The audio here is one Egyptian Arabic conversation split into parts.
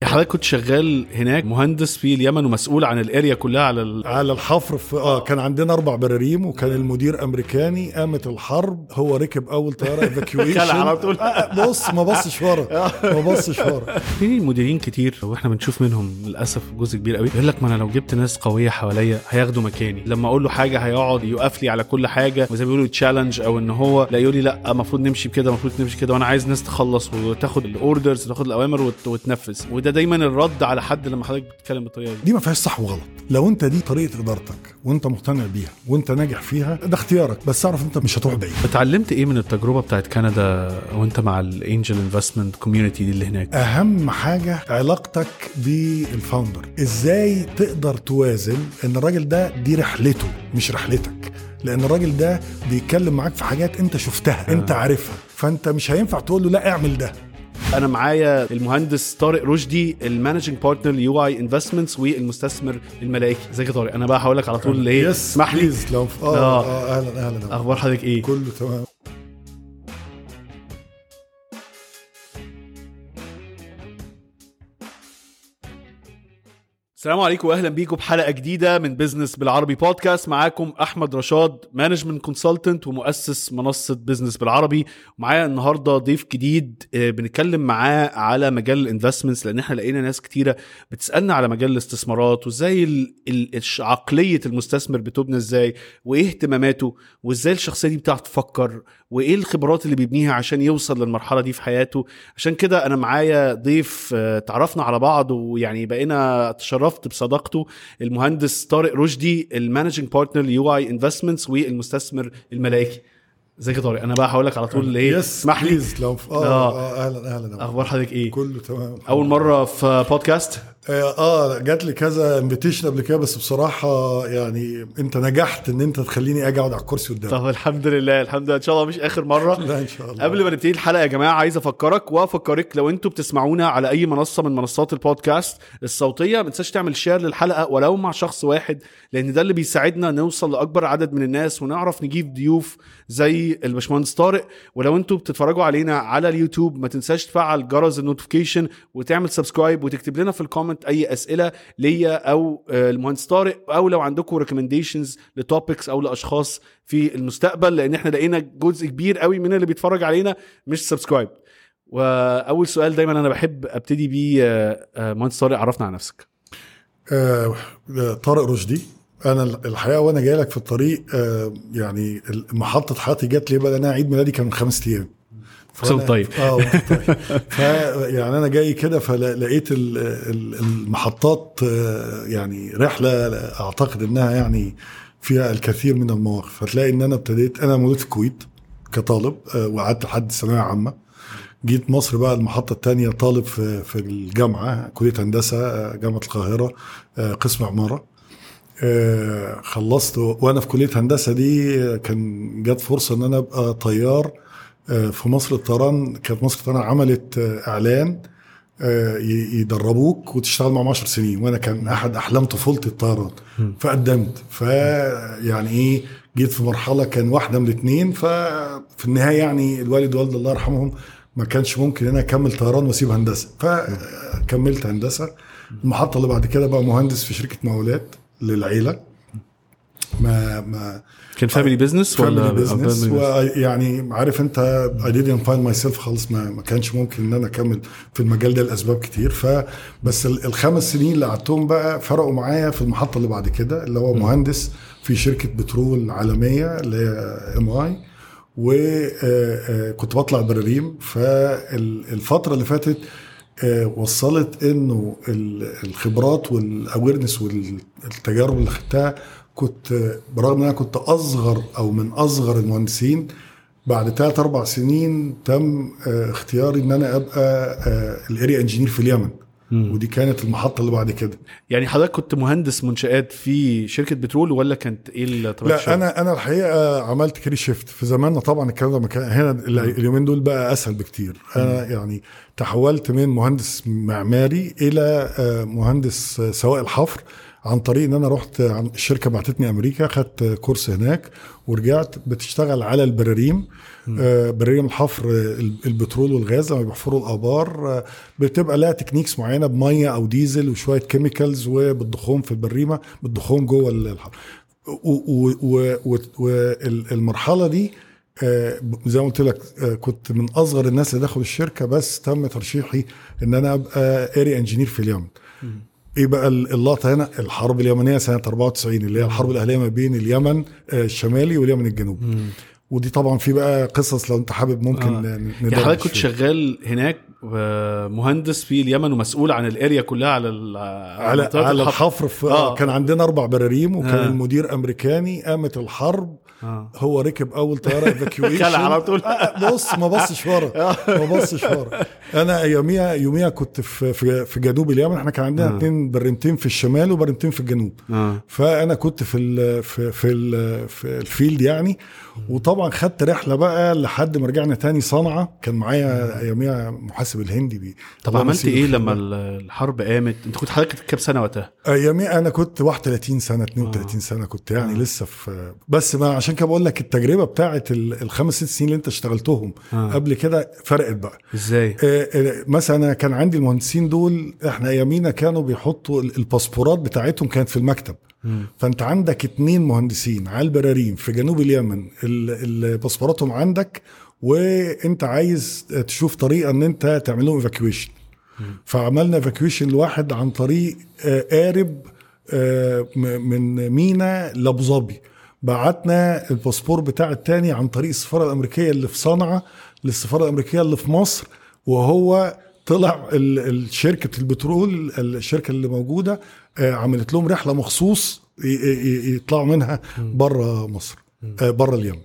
حضرتك كنت شغال هناك مهندس في اليمن ومسؤول عن الاريا كلها على ال... على الحفر في اه كان عندنا اربع براريم وكان المدير امريكاني قامت الحرب هو ركب اول طياره ايفاكيويشن كلا على طول. آه بص ما بصش ورا ما بصش ورا في مديرين كتير واحنا بنشوف منهم للاسف جزء كبير قوي يقول لك ما انا لو جبت ناس قويه حواليا هياخدوا مكاني لما اقول له حاجه هيقعد يقف لي على كل حاجه وزي ما بيقولوا تشالنج او ان هو لا يقول لي لا المفروض نمشي بكده المفروض نمشي كده وانا عايز ناس تخلص وتاخد الاوردرز وتاخد الاوامر وت... وتنفذ وده دايما الرد على حد لما حضرتك بتتكلم بالطريقه دي دي ما فيهاش صح وغلط لو انت دي طريقه ادارتك وانت مقتنع بيها وانت ناجح فيها ده اختيارك بس اعرف انت مش هتروح بعيد اتعلمت ايه من التجربه بتاعت كندا وانت مع الانجل انفستمنت كوميونتي دي اللي هناك اهم حاجه علاقتك بالفاوندر ازاي تقدر توازن ان الراجل ده دي رحلته مش رحلتك لان الراجل ده بيتكلم معاك في حاجات انت شفتها انت عارفها فانت مش هينفع تقول له لا اعمل ده انا معايا المهندس طارق رشدي المانجنج بارتنر ليو اي انفستمنتس والمستثمر الملائكي ازيك يا طارق انا بقى هقول لك على طول اللي هي يس اسمح لي بليز لو اه, آه. آه اهلا اهلا اخبار حضرتك ايه كله تمام السلام عليكم واهلا بيكم بحلقه جديده من بزنس بالعربي بودكاست معاكم احمد رشاد مانجمنت كونسلتنت ومؤسس منصه بزنس بالعربي ومعايا النهارده ضيف جديد آه، بنتكلم معاه على مجال الانفستمنتس لان احنا لقينا ناس كتيره بتسالنا على مجال الاستثمارات وازاي ال- ال- الش- عقليه المستثمر بتبنى ازاي وايه اهتماماته وازاي الشخصيه دي بتعرف تفكر وايه الخبرات اللي بيبنيها عشان يوصل للمرحله دي في حياته عشان كده انا معايا ضيف آه، تعرفنا على بعض ويعني بقينا تشرفت بصداقته المهندس طارق رشدي المانجنج بارتنر ليو اي انفستمنتس والمستثمر الملائكي ازيك يا طارق انا بقى هقول لك على طول اللي هي يس اسمح لي بليز لو اه, آه. آه اهلا اهلا اخبار حضرتك ايه كله تمام اول مره في بودكاست اه, آه جات لي كذا انفيتيشن قبل كده بس بصراحه يعني انت نجحت ان انت تخليني اجي اقعد على الكرسي قدامك طب الحمد لله الحمد لله ان شاء الله مش اخر مره لا ان شاء الله قبل ما نبتدي الحلقه يا جماعه عايز افكرك وافكرك لو انتوا بتسمعونا على اي منصه من منصات البودكاست الصوتيه ما تنساش تعمل شير للحلقه ولو مع شخص واحد لان ده اللي بيساعدنا نوصل لاكبر عدد من الناس ونعرف نجيب ضيوف زي الباشمهندس طارق ولو انتوا بتتفرجوا علينا على اليوتيوب ما تنساش تفعل جرس النوتيفيكيشن وتعمل سبسكرايب وتكتب لنا في الكومنت اي اسئله ليا او آه، المهندس طارق او لو عندكم ريكومنديشنز لتوبكس او لاشخاص في المستقبل لان احنا لقينا جزء كبير قوي من اللي بيتفرج علينا مش سبسكرايب واول سؤال دايما انا بحب ابتدي بيه آه، آه، مهندس طارق عرفنا على نفسك آه آه، طارق رشدي انا الحقيقه وانا جاي لك في الطريق آه يعني محطه حياتي جت ليه بقى لأن انا عيد ميلادي كان من خمس ايام كل فأنا- طيب. اه وأنت طيب ف يعني انا جاي كده فلقيت ال- ال- المحطات آه، يعني رحله اعتقد انها يعني فيها الكثير من المواقف فتلاقي ان انا ابتديت انا مولود في الكويت كطالب آه، وقعدت لحد ثانويه عامه جيت مصر بقى المحطة الثانية طالب في في الجامعة كلية هندسة آه، جامعة القاهرة آه، قسم عمارة آه، خلصت و- وانا في كلية هندسة دي آه، كان جت فرصة ان انا ابقى طيار آه، في مصر الطيران كانت مصر الطيران عملت آه، اعلان آه، ي- يدربوك وتشتغل معاهم 10 سنين وانا كان احد احلام طفولتي الطيران فقدمت فيعني ايه جيت في مرحله كان واحده من الاثنين ففي النهايه يعني الوالد والد الله يرحمهم ما كانش ممكن ان انا اكمل طيران واسيب هندسه فكملت هندسه المحطه اللي بعد كده بقى مهندس في شركه مقاولات للعيله ما ما كان فاميلي بزنس ولا فاميلي بزنس family business؟ ويعني عارف انت I didn't find myself خالص ما, ما كانش ممكن ان انا اكمل في المجال ده لاسباب كتير فبس ال- الخمس سنين اللي قعدتهم بقى فرقوا معايا في المحطه اللي بعد كده اللي هو مهندس في شركه بترول عالميه اللي هي ام اي وكنت بطلع براريم فالفتره اللي فاتت آه، وصلت انه ال- الخبرات والاويرنس والتجارب اللي خدتها كنت آه، برغم ان انا كنت اصغر او من اصغر المهندسين بعد ثلاث اربع سنين تم آه، اختياري ان انا ابقى الاريا انجينير في اليمن ودي كانت المحطه اللي بعد كده يعني حضرتك كنت مهندس منشآت في شركه بترول ولا كانت ايه طبيعه لا الشغل؟ انا انا الحقيقه عملت كاري شيفت في زماننا طبعا الكلام ده ما كان هنا ال- اليومين دول بقى اسهل بكتير انا يعني تحولت من مهندس معماري الى آه، مهندس آه، سواق الحفر عن طريق ان انا رحت عن الشركه بعتتني امريكا خدت كورس هناك ورجعت بتشتغل على البراريم آه، براريم الحفر آه، البترول والغاز لما بيحفروا الابار آه، بتبقى لها تكنيكس معينه بميه او ديزل وشويه كيميكالز وبالضخوم في البريمه بالضخوم جوه الحفر والمرحله دي آه، زي ما قلت لك آه، كنت من اصغر الناس اللي دخلوا الشركه بس تم ترشيحي ان انا ابقى اري انجينير في اليمن ايه بقى اللقطه هنا الحرب اليمنيه سنه 94 اللي هي الحرب الاهليه ما بين اليمن آه، الشمالي واليمن الجنوبي ودي طبعا في بقى قصص لو انت حابب ممكن آه. يعني حضرتك كنت شغال هناك مهندس في اليمن ومسؤول عن الاريا كلها على على, على الحفر في آه. كان عندنا اربع براريم وكان آه. المدير امريكاني قامت الحرب آه. هو ركب اول طياره ايفاكيويشن على طول آه بص ما بصش ورا آه. ما بصش ورا انا يوميها يوميها كنت في في, في جنوب اليمن احنا كان عندنا اثنين آه. برمتين في الشمال وبرمتين في الجنوب آه. فانا كنت في ال في في, ال في الفيلد يعني وطبعا خدت رحله بقى لحد ما رجعنا تاني صنعاء كان معايا يوميها محاسب الهندي بي طب عملت ايه لما الحرب قامت انت كنت حضرتك كام سنه وقتها ايامي انا كنت 31 سنه 32 آه. سنه كنت يعني آه. لسه في بس ما عشان كده بقول لك التجربه بتاعت الخمس ست سنين اللي انت اشتغلتهم آه. قبل كده فرقت بقى ازاي آه, آه، مثلا كان عندي المهندسين دول احنا ايامينا كانوا بيحطوا الباسبورات بتاعتهم كانت في المكتب فانت عندك اتنين مهندسين على البراريم في جنوب اليمن اللي باسبوراتهم عندك وانت عايز تشوف طريقه ان انت تعمل لهم ايفاكيويشن فعملنا ايفاكيويشن لواحد عن طريق آه، قارب آه، من مينا لابو ظبي بعتنا الباسبور بتاع التاني عن طريق السفاره الامريكيه اللي في صنعاء للسفاره الامريكيه اللي في مصر وهو طلع شركه البترول الشركه اللي موجوده آه، عملت لهم رحله مخصوص يطلعوا منها بره مصر آه، بره اليمن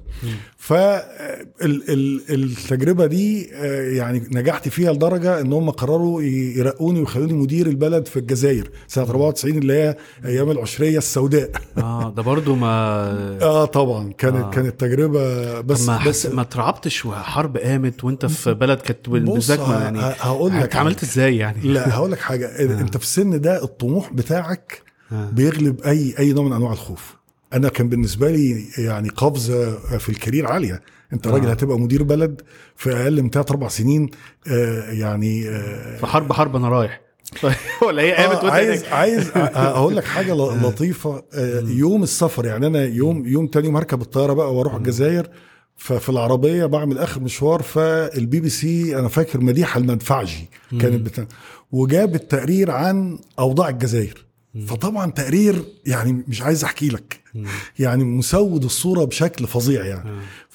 فالتجربه دي آه، يعني نجحت فيها لدرجه ان هم قرروا يرقوني ويخلوني مدير البلد في الجزائر سنه 94 اللي هي ايام العشريه السوداء اه ده برضو ما اه طبعا كانت آه. كانت تجربه بس ما بس ما ترعبتش وحرب قامت وانت في بلد كانت بالذات يعني هقول لك عملت ازاي يعني لا هقول لك حاجه آه. انت في السن ده الطموح بتاعك آه. بيغلب اي اي نوع من انواع الخوف انا كان بالنسبه لي يعني قفزه في الكارير عاليه انت راجل آه. هتبقى مدير بلد في اقل من ثلاث اربع سنين آه يعني آه في حرب حرب انا رايح ولا هي قامت آه عايز عايز اقول لك حاجه آه. لطيفه آه يوم السفر يعني انا يوم يوم تاني يوم هركب الطياره بقى واروح الجزائر ففي العربيه بعمل اخر مشوار فالبي بي سي انا فاكر مديحه المدفعجي كانت بتا... وجاب التقرير عن اوضاع الجزائر فطبعا تقرير يعني مش عايز احكي لك يعني مسود الصوره بشكل فظيع يعني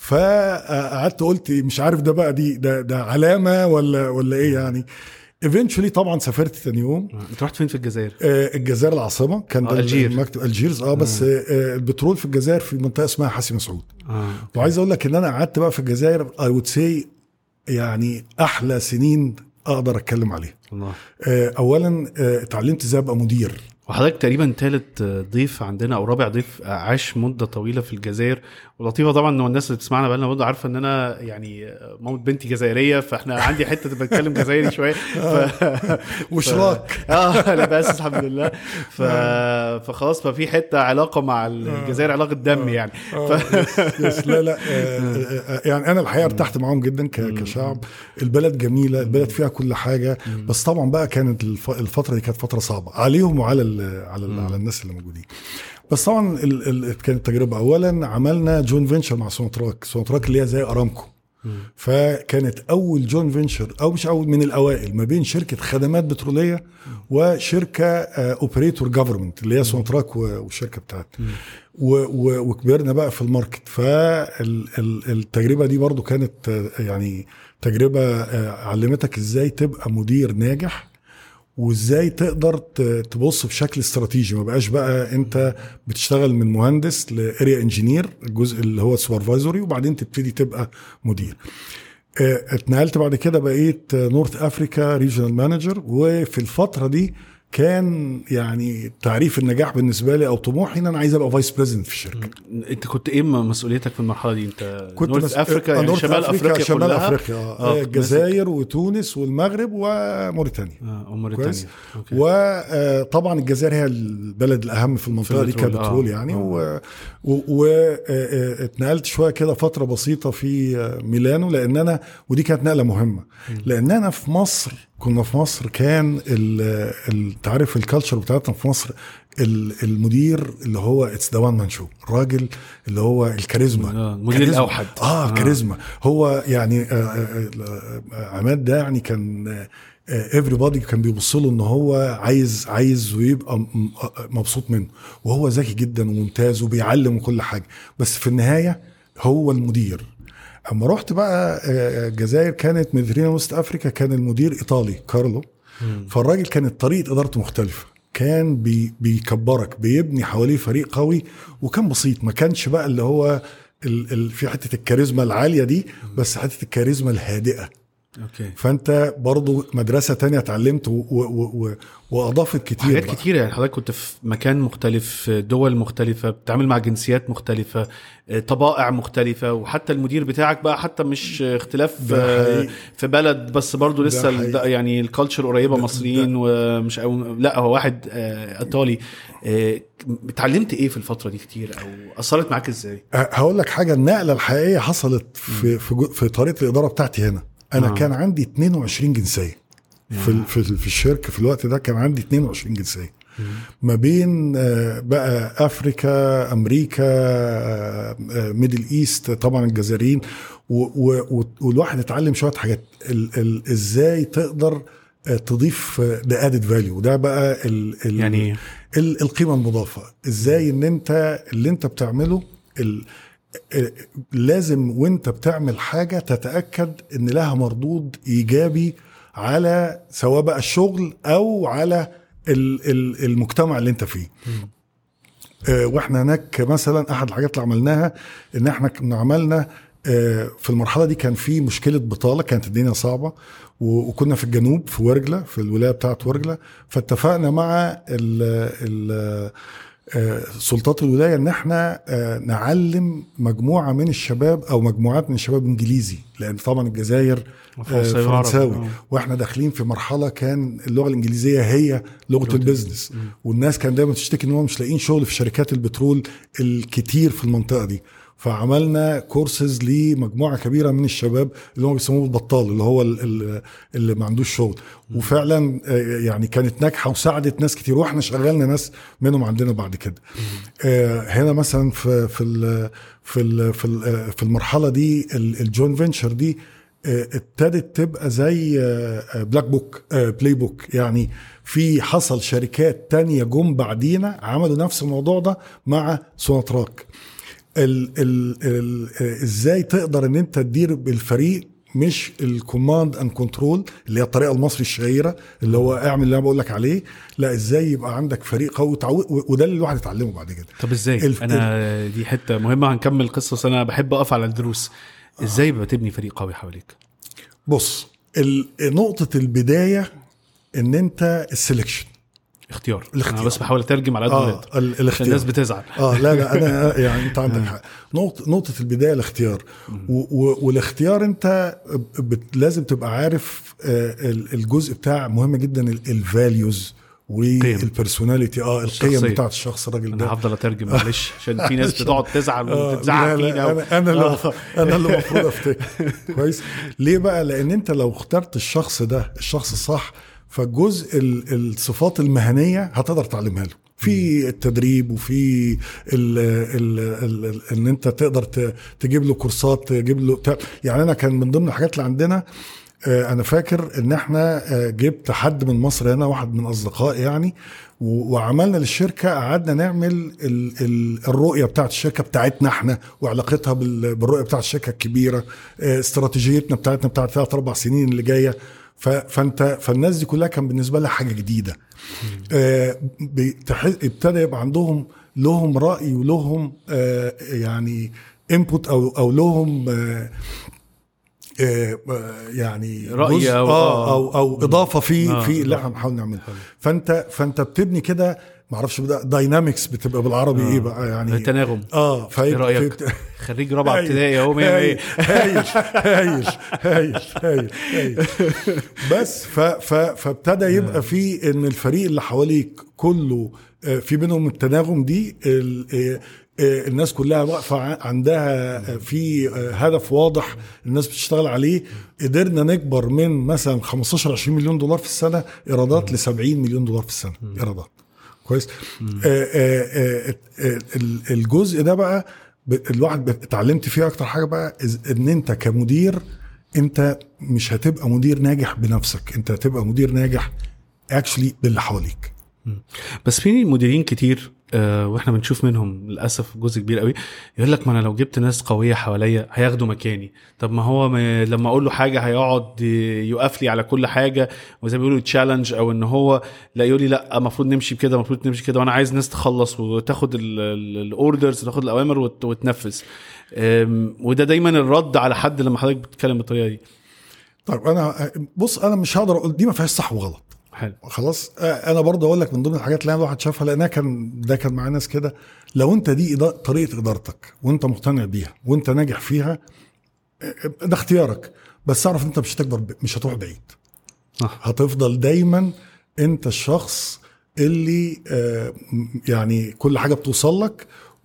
فقعدت قلت مش عارف ده بقى دي ده ده علامه ولا ولا ايه يعني ايفينشولي طبعا سافرت ثاني يوم انت رحت فين في الجزائر؟ آه الجزائر العاصمه كان آه الجير مكتب الجيرز اه بس آه البترول في الجزائر في منطقه اسمها حسي مسعود آه. وعايز اقول لك ان انا قعدت بقى في الجزائر اي وود سي يعني احلى سنين اقدر اتكلم عليها الله. آه اولا آه اتعلمت ازاي ابقى مدير وحضرتك تقريبا ثالث ضيف عندنا او رابع ضيف عاش مده طويله في الجزائر ولطيفه طبعا ان الناس اللي بتسمعنا بقى لنا مده عارفه ان انا يعني مامة بنتي جزائريه فاحنا عندي حته بتكلم جزائري شويه ف... وشراك اه لا بس الحمد لله ف... فخلاص ففي حته علاقه مع الجزائر علاقه دم يعني ف... يس لا لا آه، يعني انا الحقيقه ارتحت معاهم جدا كشعب البلد جميله البلد فيها كل حاجه بس طبعا بقى كانت الفتره دي كانت فتره صعبه عليهم وعلى على على الناس اللي موجودين بس طبعا ال ال كانت تجربه اولا عملنا جون فينشر مع سونتراك سونتراك اللي هي زي ارامكو فكانت اول جون فينشر او مش اول من الاوائل ما بين شركه خدمات بتروليه وشركه اوبريتور جفرمنت اللي هي سونتراك والشركه بتاعتها وكبرنا بقى في الماركت فالتجربه دي برضو كانت آه، يعني تجربه آه، علمتك ازاي تبقى مدير ناجح وازاي تقدر تبص بشكل استراتيجي ما بقاش بقى انت بتشتغل من مهندس لاريا انجينير الجزء اللي هو السوبرفايزري وبعدين تبتدي تبقى مدير اتنقلت بعد كده بقيت نورث افريكا ريجنال مانجر وفي الفتره دي كان يعني تعريف النجاح بالنسبه لي او طموحي ان انا عايز ابقى فايس بريزنت في الشركه انت كنت ايه مسؤوليتك في المرحله دي انت كنت نورث مس- افريكا آه، يعني نورث شمال افريقيا شمال كلها افريقيا آه، آه كنت الجزائر وتونس والمغرب وموريتانيا اه كويس. وموريتانيا اوكي وطبعا الجزائر هي البلد الاهم في المنطقه دي البترول، كبترول آه. يعني آه. واتنقلت شويه كده فتره بسيطه في آه، ميلانو لان انا ودي كانت نقله مهمه لان انا في مصر كنا في مصر كان ال- ال- تعرف الكالتشر بتاعتنا في مصر ال- المدير اللي هو اتس ذا وان مان شو الراجل اللي هو الكاريزما آه، المدير كاريزما. الأوحد. اه آه. كاريزما هو يعني آه، آه، آه، عماد ده يعني كان ايفري بادي كان بيبص له ان هو عايز عايز ويبقى م- م- مبسوط منه وهو ذكي جدا وممتاز وبيعلم وكل حاجه بس في النهايه هو المدير اما رحت بقى آه، الجزائر كانت مديرينا وسط افريكا كان المدير ايطالي كارلو فالراجل كانت طريقه ادارته مختلفه كان بي بيكبرك بيبني حواليه فريق قوي وكان بسيط ما كانش بقى اللي هو ال ال في حته الكاريزما العاليه دي بس حته الكاريزما الهادئه اوكي فانت برضو مدرسه تانية اتعلمت و و و واضافت كتير حاجات بقى. كتيرة يعني حضرتك كنت في مكان مختلف في دول مختلفة بتتعامل مع جنسيات مختلفة آه، طبائع مختلفة وحتى المدير بتاعك بقى حتى مش آه، اختلاف ده آه، حقيقي. في بلد بس برضه ده لسه ال- حقيقي. يعني الكالتشر قريبة ده- مصريين ومش أو لا هو واحد آه، ايطالي آه، اتعلمت ايه في الفترة دي كتير او اثرت معاك ازاي؟ أه، هقول لك حاجه النقله الحقيقيه حصلت في في, جو- في طريقه الاداره بتاعتي هنا انا آه. آه. كان عندي 22 جنسيه في ال- في ال- في الشركه في الوقت ده كان عندي 22 جنسيه ما بين آه، بقى افريكا امريكا آه، آه، ميدل ايست طبعا الجزائريين و- و- و- والواحد اتعلم شويه حاجات ال- ال- ازاي تقدر آه، تضيف ذا ادد فاليو ده بقى ال ال يعني ال- القيمه المضافه ازاي ان انت اللي انت بتعمله ال ال- لازم وانت بتعمل حاجه تتاكد ان لها مردود ايجابي على سواء بقى الشغل او على ال- ال- المجتمع اللي انت فيه آه، واحنا هناك مثلا احد الحاجات اللي عملناها ان احنا كنا عملنا آه، في المرحله دي كان في مشكله بطاله كانت الدنيا صعبه و- وكنا في الجنوب في ورجله في الولايه بتاعه ورجله فاتفقنا مع ال ال آه، سلطات الولايه ان احنا آه، نعلم مجموعه من الشباب او مجموعات من الشباب انجليزي لان طبعا الجزائر آه، فرنساوي وعربي. فرنساوي آه. واحنا داخلين في مرحله كان اللغه الانجليزيه هي لغه البيزنس والناس كان دايما تشتكي ان هم مش لاقيين شغل في شركات البترول الكتير في المنطقه دي فعملنا كورسز لمجموعه كبيره من الشباب اللي هم بيسموه البطال اللي هو ال- ال- اللي ما عندوش شغل وفعلا آه، يعني كانت ناجحه وساعدت ناس كتير واحنا شغلنا ناس منهم عندنا بعد كده آه، هنا مثلا في في ال في ال في, ال آه، في المرحله دي ال- الجوين فينشر دي آه، ابتدت تبقى زي بلاك بوك بلاي بوك يعني في حصل شركات تانية جم بعدينا عملوا نفس الموضوع ده مع سوناتراك ال ال ال ازاي تقدر ان انت تدير بالفريق مش الكوماند اند كنترول اللي هي الطريقه المصري الشهيره اللي هو اعمل اللي انا بقول لك عليه لا ازاي يبقى عندك فريق قوي وتعود وده اللي الواحد يتعلمه بعد كده طب ازاي؟ الف- انا دي حته مهمه هنكمل القصه بس انا بحب اقف على الدروس ازاي بتبني فريق قوي حواليك؟ بص ال- نقطه البدايه ان انت السلكشن اختيار الاختيار. انا بس بحاول اترجم على قد ما اه اقدر ال- عشان الاختيار الناس بتزعل اه لا لا انا يعني انت عندك حق نقطه نقطه البدايه الاختيار و و والاختيار انت بت لازم تبقى عارف آه ال- الجزء بتاع مهم جدا الفاليوز والبرسوناليتي اه القيم الشخصية. بتاعت الشخص الراجل انا ده هفضل اترجم معلش عشان في ناس بتقعد تزعل آه، وتزعق لا، لا، فينا و... انا انا اللي آه. انا اللي المفروض افتكر كويس ليه بقى لان انت لو اخترت الشخص ده الشخص الصح فالجزء ال- الصفات المهنيه هتقدر تعلمها له في التدريب وفي ال ال ال ال ان انت تقدر ت- تجيب له كورسات تجيب له بتاع. يعني انا كان من ضمن الحاجات اللي عندنا آه، انا فاكر ان احنا آه، جبت حد من مصر هنا واحد من اصدقائي يعني و- وعملنا للشركه قعدنا نعمل ال ال الرؤيه بتاعت الشركه بتاعتنا احنا وعلاقتها بال- بالرؤيه بتاعت الشركه الكبيره آه، استراتيجيتنا بتاعتنا بتاعت ثلاث اربع سنين اللي جايه ف- فانت فالناس دي كلها كان بالنسبه لها حاجه جديده آه، بتح- ابتدى يبقى عندهم لهم راي ولهم آه، يعني انبوت او او لهم آه، آه، آه، يعني رأي جزء- أو- اه او او اضافه في آه، في اللي إضافة. احنا بنحاول نعملها فانت فانت بتبني كده ما اعرفش داينامكس بتبقى بالعربي آه. ايه بقى يعني تناغم اه فهي ايه رايك بت- خريج رابعه هايل. ابتدائي اهو 100 هايل 100 هايل هايل هايل هايل هايل بس ف ف فابتدى يبقى في ان الفريق اللي حواليك كله آه، في بينهم التناغم دي ال- آه، آه، الناس كلها واقفه ع- عندها آه، في آه، هدف واضح الناس بتشتغل عليه قدرنا نكبر من مثلا 15 20 مليون دولار في السنه ايرادات ل 70 مليون دولار في السنه ايرادات كويس آه، آه، آه، آه، ال- الجزء ده بقى ب- الواحد ب- اتعلمت فيه اكتر حاجه بقى إز- ان انت كمدير انت مش هتبقى مدير ناجح بنفسك انت هتبقى مدير ناجح اكشلي باللي حواليك بس في مديرين كتير آه، واحنا بنشوف منهم للاسف جزء كبير قوي يقول لك ما انا لو جبت ناس قويه حواليا هياخدوا مكاني طب ما هو ما لما اقول له حاجه هيقعد يقف لي على كل حاجه وزي ما بيقولوا تشالنج او ان هو لا يقول لي لا المفروض نمشي بكده المفروض نمشي كده وانا عايز ناس تخلص وتاخد الاوردرز وتاخد الاوامر وت- وتنفذ آم، وده دايما الرد على حد لما حضرتك بتتكلم بالطريقه دي طيب انا بص انا مش هقدر اقول دي ما فيهاش صح وغلط حلو خلاص آه، انا برضه اقول لك من ضمن الحاجات اللي انا الواحد شافها لانها كان ده كان مع ناس كده لو انت دي إدا- طريقه ادارتك وانت مقتنع بيها وانت ناجح فيها آه، ده اختيارك بس اعرف انت مش هتكبر ب- مش هتروح بعيد صح هتفضل دايما انت الشخص اللي آه، م- يعني كل حاجه بتوصل لك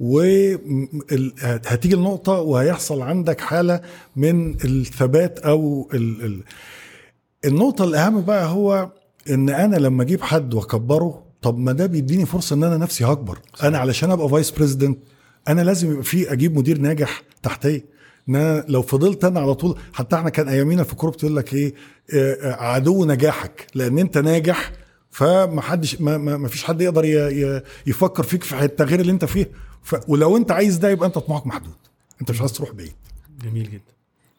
وهتيجي النقطة وهيحصل عندك حالة من الثبات أو ال ال النقطة الأهم بقى هو إن أنا لما أجيب حد وأكبره طب ما ده بيديني فرصة إن أنا نفسي هكبر أنا علشان أبقى فايس بريزيدنت أنا لازم يبقى في أجيب مدير ناجح تحتي ان انا لو فضلت انا على طول حتى احنا كان ايامينا في كوره بتقول لك ايه آه، آه، عدو نجاحك لان انت ناجح فما حدش ما, ما, ما فيش حد يقدر ي- ي- يفكر فيك في التغيير اللي انت فيه ف ولو انت عايز ده يبقى انت طموحك محدود انت مش عايز تروح بعيد جميل جدا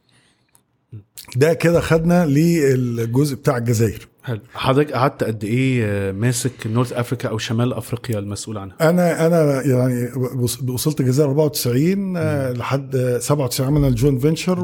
ده كده خدنا للجزء بتاع الجزائر حلو حضرتك قعدت قد ايه آه، ماسك نورث افريكا او شمال افريقيا المسؤول عنها انا انا يعني وص- وصلت الجزائر 94 آه، لحد آه، 97 عملنا الجوين فينشر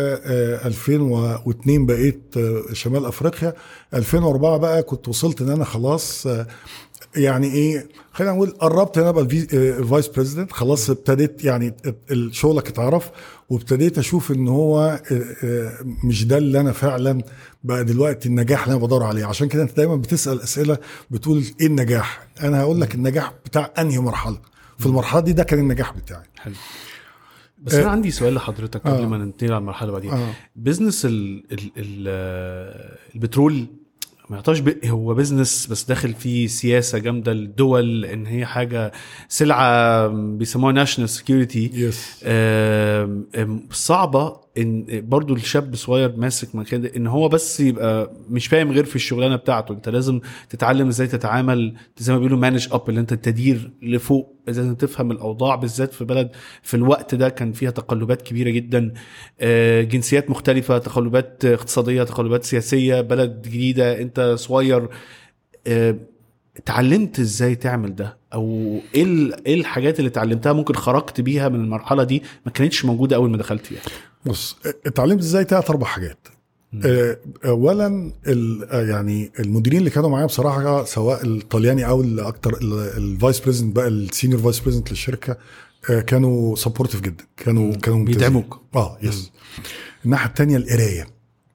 و2002 بقيت آه، شمال افريقيا 2004 بقى كنت وصلت ان انا خلاص آه، يعني ايه خلينا نقول قربت ان أنا ابقى الفايس بريزيدنت خلاص ابتديت يعني شغلك اتعرف وابتديت اشوف ان هو آه، آه، مش ده اللي انا فعلا بقى دلوقتي النجاح اللي انا بدور عليه عشان كده انت دايما بتسال اسئله بتقول ايه النجاح انا هقول لك النجاح بتاع انهي مرحله في المرحله دي ده كان النجاح بتاعي حلو بس انا عندي سؤال لحضرتك قبل آه. ما ننتقل على المرحله اللي بعديها آه. بزنس ال ال ال آه، البترول ما يعطاش ب- هو بزنس بس داخل فيه سياسه جامده للدول ان هي حاجه سلعه بيسموها ناشونال سكيورتي يس آم، آم، صعبه ان برضو الشاب صغير ماسك مكان ده، ان هو بس يبقى مش فاهم غير في الشغلانه بتاعته انت لازم تتعلم ازاي تتعامل زي ما بيقولوا مانج اب اللي انت تدير لفوق لازم تفهم الاوضاع بالذات في بلد في الوقت ده كان فيها تقلبات كبيره جدا آه، جنسيات مختلفه تقلبات اقتصاديه تقلبات سياسيه بلد جديده انت صغير آه، اتعلمت ازاي تعمل ده او ايه ال- ايه الحاجات اللي اتعلمتها ممكن خرجت بيها من المرحله دي ما كانتش موجوده اول ما دخلت فيها بص اتعلمت ازاي ثلاث اربع حاجات آه، اولا ال- آه، يعني المديرين اللي كانوا معايا بصراحه سواء الطلياني او الاكتر الفايس بريزنت بقى السينيور فايس بريزنت للشركه آه، كانوا سبورتيف جدا كانوا كانوا ممتازين. بيدعموك. اه يس الناحيه الثانيه القرايه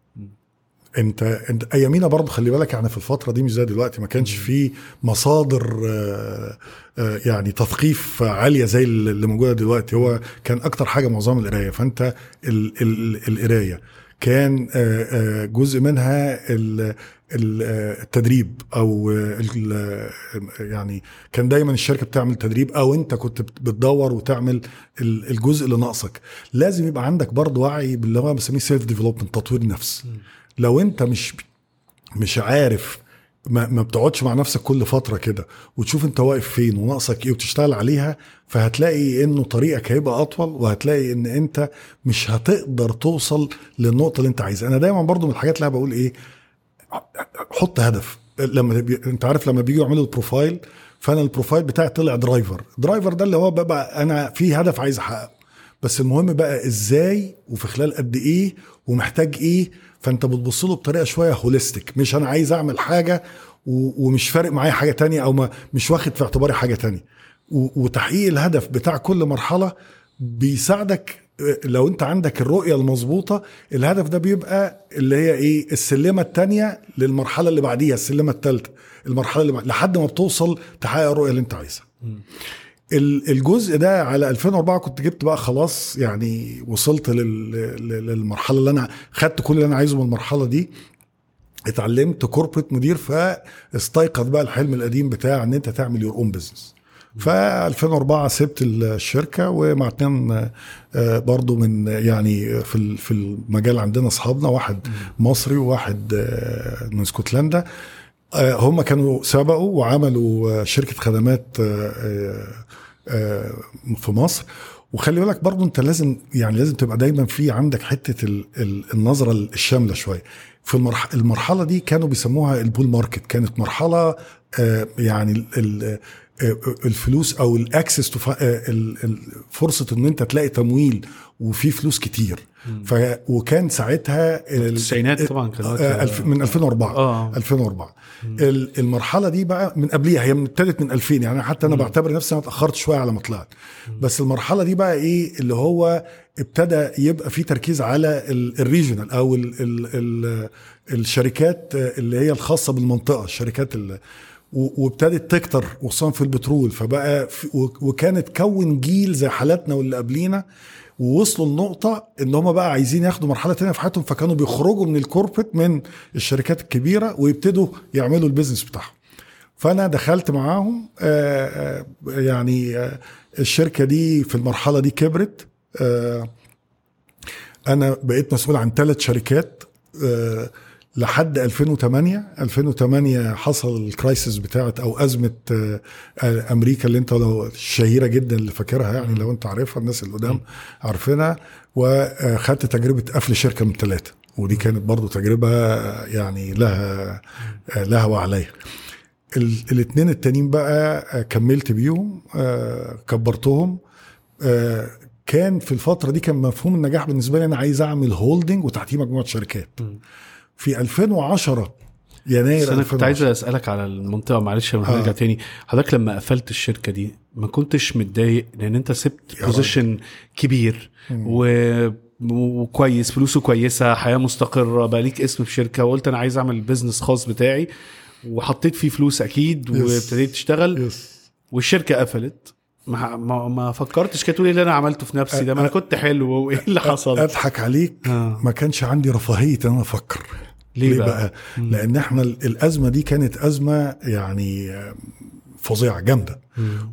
انت انت ايامينا برضه خلي بالك يعني في الفتره دي مش زي دلوقتي ما كانش في مصادر آه، آه، يعني تثقيف عاليه زي اللي موجوده دلوقتي هو كان اكتر حاجه معظم القرايه فانت ال- ال- القرايه كان آه، آه، جزء منها ال- ال- آه، التدريب او آه، ال- آه، يعني كان دايما الشركه بتعمل تدريب او انت كنت بت- بتدور وتعمل ال- الجزء اللي ناقصك لازم يبقى عندك برضه وعي باللي هو بسميه سيلف ديفلوبمنت تطوير النفس لو انت مش مش عارف ما, ما بتقعدش مع نفسك كل فتره كده وتشوف انت واقف فين وناقصك ايه وتشتغل عليها فهتلاقي انه طريقك هيبقى اطول وهتلاقي ان انت مش هتقدر توصل للنقطه اللي انت عايزها انا دايما برضو من الحاجات اللي أنا بقول ايه حط هدف لما بي... انت عارف لما بيجوا يعملوا البروفايل فانا البروفايل بتاعي طلع درايفر درايفر ده اللي هو ببقى انا في هدف عايز احققه بس المهم بقى ازاي وفي خلال قد ايه ومحتاج ايه فانت بتبص له بطريقه شويه هوليستيك مش انا عايز اعمل حاجه و- ومش فارق معايا حاجه تانية او ما مش واخد في اعتباري حاجه تانية و- وتحقيق الهدف بتاع كل مرحله بيساعدك آه، لو انت عندك الرؤيه المظبوطه الهدف ده بيبقى اللي هي ايه السلمه الثانيه للمرحله اللي بعديها السلمه الثالثه المرحله اللي بعد لحد ما بتوصل تحقق الرؤيه اللي انت عايزها ال- الجزء ده على 2004 كنت جبت بقى خلاص يعني وصلت لل- لل- للمرحله اللي انا خدت كل اللي انا عايزه من المرحله دي اتعلمت كوربريت مدير فاستيقظ بقى الحلم القديم بتاع ان انت تعمل يور اون بزنس ف 2004 سبت الشركه ومع اتنين آه، برضو من يعني في ال- في المجال عندنا اصحابنا واحد مصري وواحد آه، من اسكتلندا آه، هم كانوا سبقوا وعملوا آه، شركه خدمات آه، آه، آه، في مصر وخلي بالك برضو انت لازم يعني لازم تبقى دايما في عندك حته ال- ال- النظره الشامله شويه في المرح المرحله دي كانوا بيسموها البول ماركت كانت مرحله آه، يعني ال- ال- آه، الفلوس او الاكسس تو فرصه ان انت تلاقي تمويل وفي فلوس كتير ف وكان ساعتها ال- التسعينات طبعا كان وقت- آه، الف- من 2004 اه 2004 ال- المرحله دي بقى من قبليها هي من ابتدت من 2000 يعني حتى انا بعتبر نفسي انا اتاخرت شويه على ما طلعت بس المرحله دي بقى ايه اللي هو ابتدى يبقى في تركيز على ال- الريجونال او ال ال ال الشركات اللي هي الخاصه بالمنطقه الشركات ال- و- وابتدت تكتر وخصوصا في البترول فبقى في و- وكانت كون جيل زي حالاتنا واللي قبلينا ووصلوا لنقطة ان هم بقى عايزين ياخدوا مرحلة تانية في حياتهم فكانوا بيخرجوا من الكوربريت من الشركات الكبيرة ويبتدوا يعملوا البيزنس بتاعهم فانا دخلت معاهم آه، آه، يعني آه، الشركة دي في المرحلة دي كبرت آه، انا بقيت مسؤول عن ثلاث شركات آه، لحد 2008 2008 حصل الكرايسيس بتاعت او ازمه آه، آه، امريكا اللي انت لو الشهيره جدا اللي فاكرها يعني لو انت عارفها الناس اللي قدام عارفينها وخدت تجربه قفل شركه من ثلاثه ودي كانت برضو تجربه آه، يعني لها آه، لها وعليها الاثنين التانيين بقى آه، كملت بيهم آه، كبرتهم آه، كان في الفتره دي كان مفهوم النجاح بالنسبه لي انا عايز اعمل هولدنج وتحتيه مجموعه شركات في 2010 يناير بس انا كنت 2010. عايز اسالك على المنطقه معلش لما آه. هنرجع تاني حضرتك لما قفلت الشركه دي ما كنتش متضايق لان انت سبت يا بوزيشن كبير و... وكويس فلوسه كويسه حياه مستقره بقى ليك اسم في شركه وقلت انا عايز اعمل بزنس خاص بتاعي وحطيت فيه فلوس اكيد Yes. وابتديت تشتغل يس والشركه قفلت ما ما, ما فكرتش كده تقول ايه اللي انا عملته في نفسي ده ما انا كنت حلو وايه اللي حصل اضحك عليك آه. ما كانش عندي رفاهيه ان انا افكر ليه بقى؟ مم. لان احنا ال- الازمه دي كانت ازمه يعني آه، فظيعه جامده مم.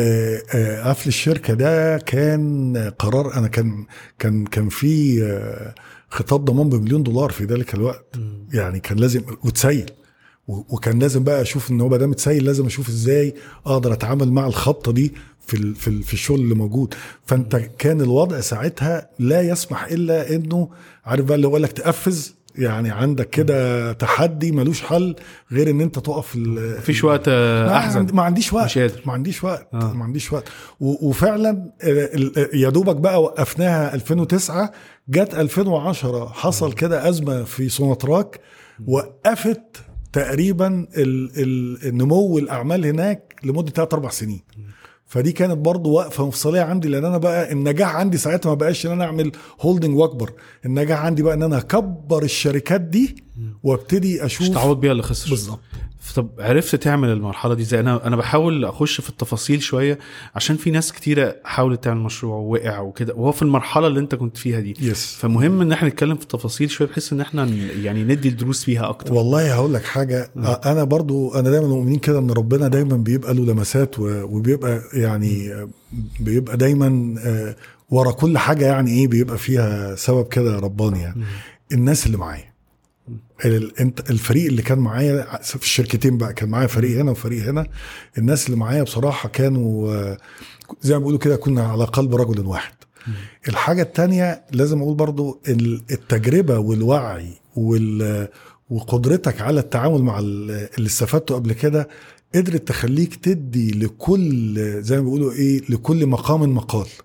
وقفل الشركه ده كان قرار انا كان كان كان في آه، خطاب ضمان بمليون دولار في ذلك الوقت مم. يعني كان لازم وتسيل و- وكان لازم بقى اشوف ان هو ما دام اتسيل لازم اشوف ازاي اقدر اتعامل مع الخبطه دي في ال- في ال- في الشغل اللي موجود فانت كان الوضع ساعتها لا يسمح الا انه عارف بقى اللي هو لك تقفز يعني عندك كده تحدي ملوش حل غير ان انت تقف ال- مفيش وقت آه، ما احزن عندي- ما عنديش وقت مش قادر. ما عنديش وقت آه. ما عنديش وقت و- وفعلا آه، ال- يا دوبك بقى وقفناها 2009 جت 2010 حصل كده ازمه في سوناتراك وقفت تقريبا ال- ال- النمو الاعمال هناك لمده 3 4 سنين فدي كانت برضو وقفه مفصليه عندي لان انا بقى النجاح عندي ساعتها ما بقاش ان انا اعمل هولدنج واكبر النجاح عندي بقى ان انا اكبر الشركات دي وابتدي مش اشوف تعوض بيها اللي خسر بالظبط طب عرفت تعمل المرحله دي ازاي انا انا بحاول اخش في التفاصيل شويه عشان في ناس كتيره حاولت تعمل مشروع ووقع وكده وهو في المرحله اللي انت كنت فيها دي يس فمهم ان احنا نتكلم في التفاصيل شويه بحيث ان احنا ن- يعني ندي الدروس فيها اكتر والله هقول لك حاجه انا برضو انا دايما مؤمنين كده ان ربنا دايما بيبقى له لمسات و- وبيبقى يعني آه، بيبقى دايما آه، ورا كل حاجه يعني ايه بيبقى فيها سبب كده رباني يعني الناس اللي معايا ال- انت الفريق اللي كان معايا في الشركتين بقى كان معايا فريق هنا وفريق هنا الناس اللي معايا بصراحه كانوا آه، زي ما بيقولوا كده كنا على قلب رجل واحد الحاجة التانية لازم أقول برضو ال- التجربة والوعي وال وقدرتك على التعامل مع ال- اللي استفدته قبل كده قدرت تخليك تدي لكل زي ما بيقولوا ايه لكل مقام مقال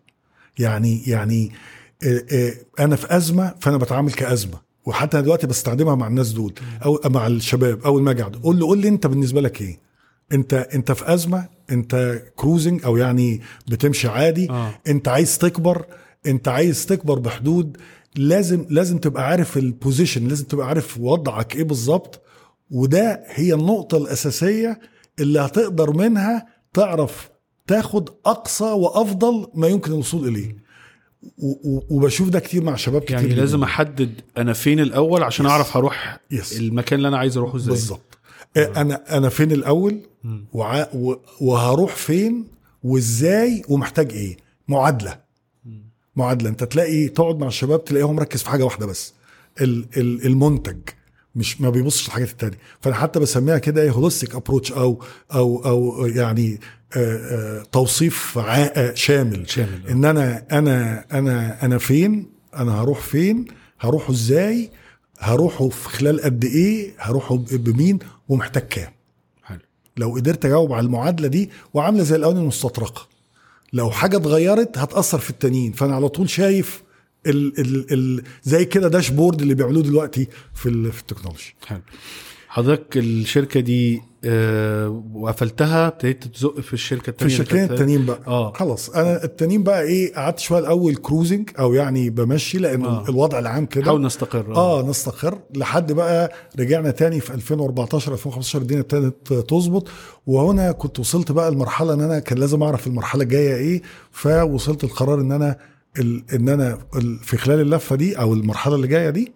يعني يعني آه، آه، انا في ازمه فانا بتعامل كازمه وحتى أنا دلوقتي بستخدمها مع الناس دول او مع الشباب اول ما اجي أقعد، قول له قول لي انت بالنسبه لك ايه انت انت في ازمه انت كروزنج او يعني بتمشي عادي آه. انت عايز تكبر انت عايز تكبر بحدود لازم لازم تبقى عارف البوزيشن لازم تبقى عارف وضعك ايه بالظبط وده هي النقطة الأساسية اللي هتقدر منها تعرف تاخد أقصى وأفضل ما يمكن الوصول إليه و- و- وبشوف ده كتير مع شباب كتير يعني جداً. لازم احدد انا فين الاول عشان Yes. اعرف هروح Yes. المكان اللي انا عايز اروحه ازاي بالظبط آه، انا انا فين الاول وع... و... وهروح فين وازاي ومحتاج ايه معادله معادله انت تلاقي تقعد مع الشباب تلاقيهم مركز في حاجه واحده بس ال... ال... المنتج مش ما بيبصش الحاجات التانية فانا حتى بسميها كده ايه هوليستيك ابروتش او او او يعني آه، آه، توصيف ع... آه، شامل شامل، آه. ان انا انا انا انا فين انا هروح فين هروحه ازاي هروحه في خلال قد ايه هروحه ب- بمين ومحتاج كام حلو لو قدرت اجاوب على المعادله دي وعامله زي الاواني المستطرقه لو حاجه اتغيرت هتاثر في التانيين فانا على طول شايف ال ال ال زي كده داشبورد اللي بيعملوه دلوقتي في ال- في التكنولوجي حلو حضرتك الشركه دي آه وقفلتها ابتديت تزق في الشركه في الثانيه الشركتين التانيين بقى اه خلاص انا التانيين بقى ايه قعدت شويه الاول كروزنج او يعني بمشي لان آه. آه. الوضع العام كده حاول نستقر اه نستقر لحد بقى رجعنا تاني في 2014 2015 الدنيا ابتدت تظبط وهنا كنت وصلت بقى المرحله ان انا كان لازم اعرف المرحله الجايه ايه فوصلت القرار ان انا ال- ان انا ال- في خلال اللفه دي او المرحله اللي جايه دي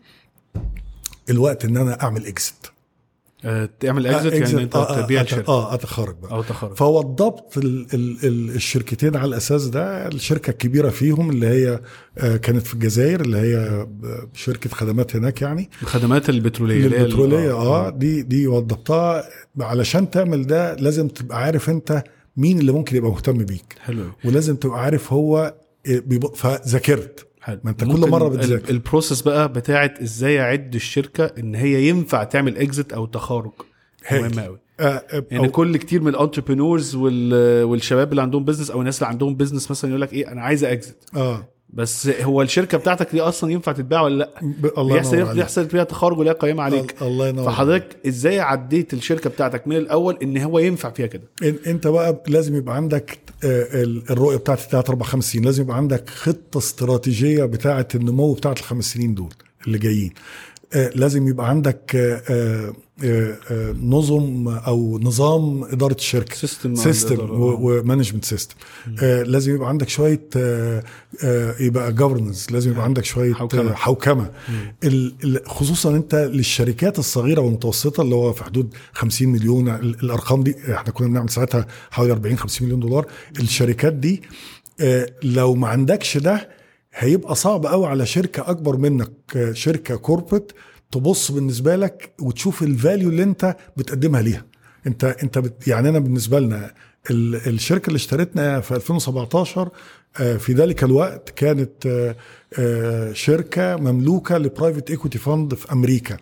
الوقت ان انا اعمل اكزit آه تعمل اكزت يعني انت تبيع الشركه اه اتخرج بقى او تخرج فوضبت ال ال ال الشركتين على الاساس ده الشركه الكبيره فيهم اللي هي آه، كانت في الجزائر اللي هي ب- شركه خدمات هناك يعني الخدمات البتروليه اللي هي ال- البتروليه اه دي دي وضبطها علشان تعمل ده لازم تبقى عارف انت مين اللي ممكن يبقى مهتم بيك حلو أوي. ولازم تبقى عارف هو إيه بيب- فذاكرت حلو ما أنت كل ممكن مرة ال- بتذاكر. البروسيس بقى بتاعت ازاي اعد الشركه ان هي ينفع تعمل اكزت او تخارج هايل. مهمه قوي آه آه، يعني أو- كل كتير من الانتربرينورز والشباب اللي عندهم بزنس او الناس اللي عندهم بزنس مثلا يقول لك ايه انا عايز اكزت اه بس هو الشركه بتاعتك دي اصلا ينفع تتباع ولا لا ب- الله بيحصل ينور عليك بيحصل فيها تخارج ولا قيمه عليك ال- الله ينور عليك. فحضرتك ازاي عديت الشركه بتاعتك من الاول ان هو ينفع فيها كده إن- انت بقى لازم يبقى عندك آه، ال- الرؤيه بتاعت 3 4 5 سنين لازم يبقى عندك خطه استراتيجيه بتاعت النمو بتاعت الخمس سنين دول اللي جايين آه، لازم يبقى عندك آه، آه، آه، آه، نظم او نظام اداره الشركه سيستم سيستم ومانجمنت سيستم لازم يبقى عندك شويه آه، آه، يبقى جفرنس لازم يبقى عندك شويه حوكمة. حوكمه, حوكمة. ال- ال- خصوصا انت للشركات الصغيره والمتوسطه اللي هو في حدود 50 مليون ال- الارقام دي احنا كنا بنعمل ساعتها حوالي 40 50 مليون دولار الشركات دي آه، لو ما عندكش ده هيبقى صعب قوي على شركه اكبر منك آه، شركه كوربريت تبص بالنسبه لك وتشوف الفاليو اللي انت بتقدمها ليها انت انت بت يعني انا بالنسبه لنا ال- الشركه اللي اشترتنا في 2017 آه، في ذلك الوقت كانت آه، آه، شركه مملوكه لبرايفت ايكوتي فاند في امريكا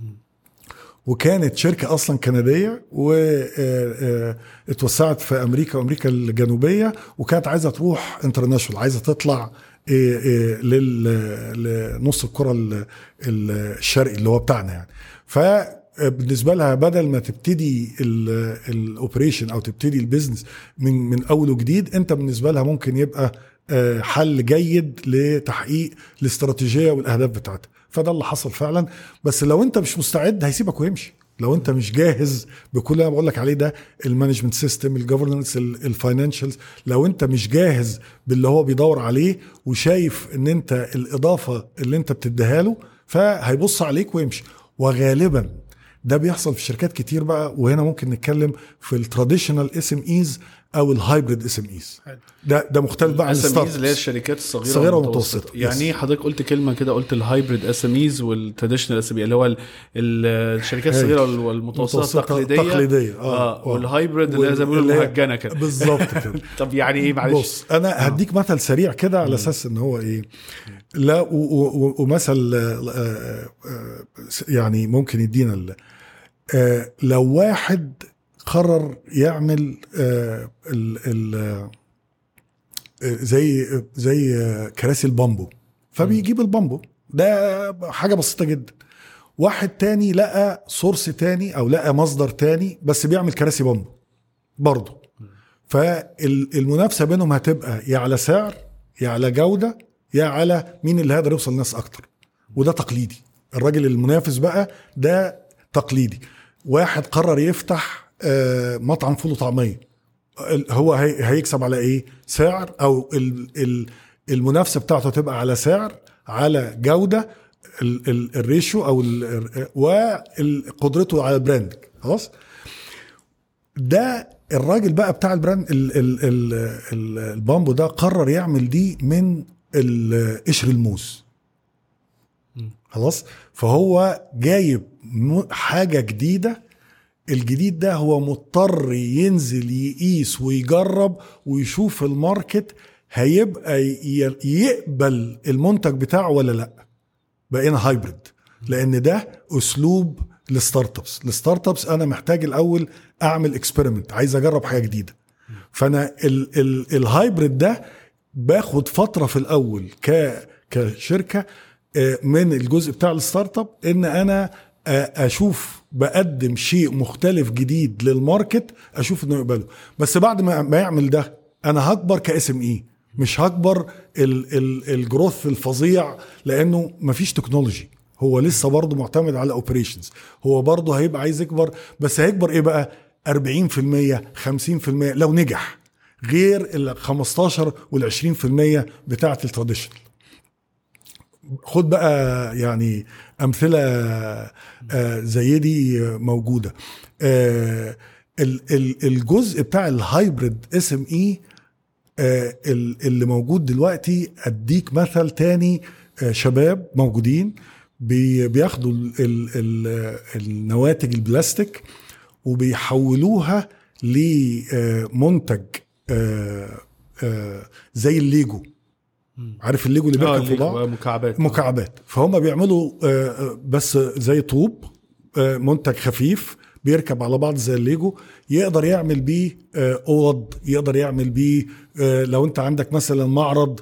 وكانت شركه اصلا كنديه واتوسعت في امريكا وامريكا الجنوبيه وكانت عايزه تروح انترناشونال عايزه تطلع إيه إيه لل- لنص الكره ال- ال- الشرقي اللي هو بتاعنا يعني فبالنسبه لها بدل ما تبتدي الاوبريشن او تبتدي البيزنس من من اول وجديد انت بالنسبه لها ممكن يبقى آه، حل جيد لتحقيق الاستراتيجيه والاهداف بتاعتها فده اللي حصل فعلا بس لو انت مش مستعد هيسيبك ويمشي لو انت مش جاهز بكل اللي انا بقول لك عليه ده المانجمنت سيستم الجفرنس الفاينانشالز لو انت مش جاهز باللي هو بيدور عليه وشايف ان انت الاضافه اللي انت بتديها له فهيبص عليك ويمشي وغالبا ده بيحصل في شركات كتير بقى وهنا ممكن نتكلم في التراديشنال اس ام ايز او الهايبريد اس ام ايز ده ده مختلف بقى عن اس ام الستارت اللي هي الشركات الصغيره الصغيرة والمتوسطه والمتوسطة. يعني يس. ايه حضرتك قلت كلمه كده قلت الهايبريد اس ام ايز والتراديشنال اس ام اللي هو ال- ال- الشركات هاي. الصغيره والمتوسطه متوسطة التقليديه تقليدية. اه, آه. آه. والهايبريد اللي هي زي ما بيقولوا اللي هي- المهجنه كده بالظبط كده طب يعني ايه معلش بص انا هديك مثل سريع كده على اساس ان هو ايه لا و- و- و- ومثل آه، آه، آه، يعني ممكن يدينا ال- آه، لو واحد قرر يعمل آه، ال ال زي زي كراسي البامبو فبيجيب البامبو ده حاجه بسيطه جدا واحد تاني لقى سورس تاني او لقى مصدر تاني بس بيعمل كراسي بامبو برضه فالمنافسه بينهم هتبقى يا على سعر يا على جوده يا على مين اللي هيقدر يوصل للناس اكتر وده تقليدي الراجل المنافس بقى ده تقليدي واحد قرر يفتح آه، مطعم فول وطعميه ال- هو هي- هيكسب على ايه سعر او ال- ال- المنافسه بتاعته تبقى على سعر على جوده ال- ال- الريشيو او ال- وقدرته على البراند خلاص ده الراجل بقى بتاع البراند ال ال ال ال البامبو ده قرر يعمل دي من ال- قشر الموز خلاص فهو جايب م- حاجه جديده الجديد ده هو مضطر ينزل يقيس ويجرب ويشوف الماركت هيبقى ي- يقبل المنتج بتاعه ولا لا بقينا هايبرد لان ده اسلوب الستارت ابس الستارت ابس انا محتاج الاول اعمل اكسبيرمنت عايز اجرب حاجه جديده فانا ال ال الهايبرد ده باخد فتره في الاول ك كشركه آه، من الجزء بتاع الستارت اب ان انا آه، اشوف بقدم شيء مختلف جديد للماركت اشوف انه يقبله بس بعد ما ما يعمل ده انا هكبر كاس ام اي مش هكبر ال ال الجروث الفظيع لانه مفيش تكنولوجي هو لسه برضه معتمد على اوبريشنز هو برضه هيبقى عايز يكبر بس هيكبر ايه بقى 40% 50% لو نجح غير ال 15 وال 20% بتاعه التراديشنال خد بقى يعني امثله آه، زي دي موجوده آه، ال- ال- الجزء بتاع الهايبريد اس ام اي اللي موجود دلوقتي اديك مثل تاني آه، شباب موجودين بي- بياخدوا ال- ال- ال- النواتج البلاستيك وبيحولوها لمنتج آه، آه، زي الليجو عارف الليجو اللي اه بيركب في اللي بعض هو مكعبات مكعبات فهم بيعملوا آه، آه، بس زي طوب آه، منتج خفيف بيركب على بعض زي الليجو يقدر يعمل بيه آه، اوض يقدر يعمل بيه آه، لو انت عندك مثلا معرض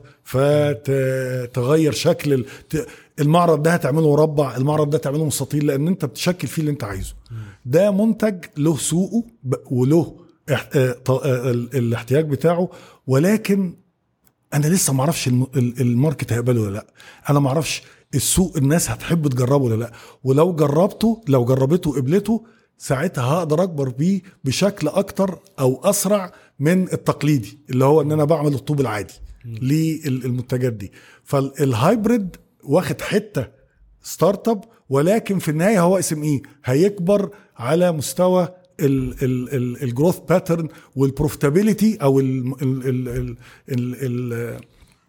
فتغير شكل ال- ت- المعرض ده هتعمله مربع المعرض ده تعمله مستطيل لان انت بتشكل فيه اللي انت عايزه ده منتج له سوقه ب- وله اح- آه، ط- آه، ال- الاحتياج بتاعه ولكن انا لسه ما اعرفش الم- ال- الماركت هيقبله ولا لا انا ما اعرفش السوق الناس هتحب تجربه ولا لا ولو جربته لو جربته وقبلته ساعتها هقدر اكبر بيه بشكل اكتر او اسرع من التقليدي اللي هو ان انا بعمل الطوب العادي للمنتجات دي فالهايبريد واخد حته ستارت اب ولكن في النهايه هو اس ام اي هيكبر على مستوى الجروث باترن والبروفيتابيلتي او ال ال ال ال ال ال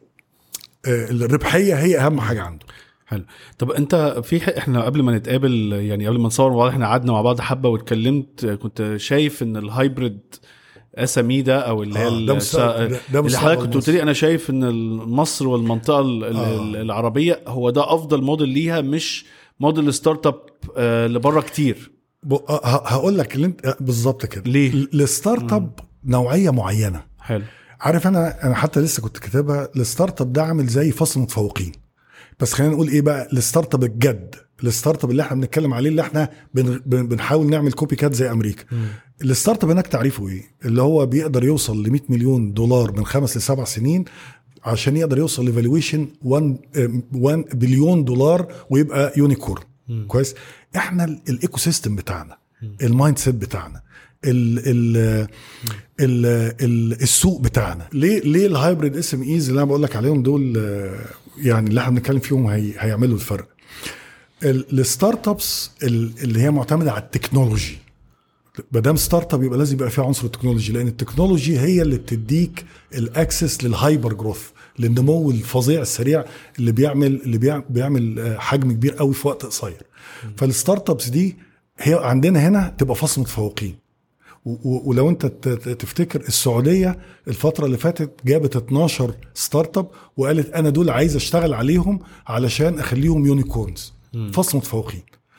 الربحيه هي اهم حاجه عنده حلو طب انت في ح- احنا قبل ما نتقابل يعني قبل ما نصور مع بعض احنا قعدنا مع بعض حبه واتكلمت كنت شايف ان الهايبريد اس ام اي ده او اللي هي آه، ده ال- مستقبل- سا- ده- ده اللي مستقبل حضرتك كنت قلت مصر. لي انا شايف ان مصر والمنطقه ال- ال- آه. العربيه هو ده افضل موديل ليها مش موديل ستارت اب آه، اللي بره كتير ب- ه- هقول لك اللي انت بالظبط كده ليه؟ ال- الستارت اب نوعيه معينه حلو عارف انا انا حتى لسه كنت كاتبها الستارت اب ده عامل زي فصل متفوقين بس خلينا نقول ايه بقى الستارت اب الجد الستارت اب اللي احنا بنتكلم عليه اللي احنا بن بن بنحاول نعمل كوبي كات زي امريكا الستارت اب هناك تعريفه ايه اللي هو بيقدر يوصل ل 100 مليون دولار من خمس لسبع سنين عشان يقدر يوصل لفالويشن 1 1 بليون دولار ويبقى يونيكورن كويس احنا ال- الايكو سيستم بتاعنا المايند سيت بتاعنا ال ال ال ال السوق بتاعنا ليه ليه الهايبريد اس ام ايز اللي انا بقول لك عليهم دول آه، يعني اللي احنا بنتكلم فيهم هي هيعملوا الفرق ال- الستارت ابس ال- اللي هي معتمده على التكنولوجي ما دام ستارت اب يبقى لازم يبقى فيها عنصر التكنولوجي لان التكنولوجي هي اللي بتديك الاكسس للهايبر جروث للنمو الفظيع السريع اللي بيعمل اللي بيع- بيعمل آه، حجم كبير قوي في وقت قصير فالستارت ابس دي هي عندنا هنا تبقى فصل متفوقين و- و- ولو انت ت- ت- تفتكر السعوديه الفتره اللي فاتت جابت 12 ستارت اب وقالت انا دول عايز اشتغل عليهم علشان اخليهم يونيكورنز فصل متفوقين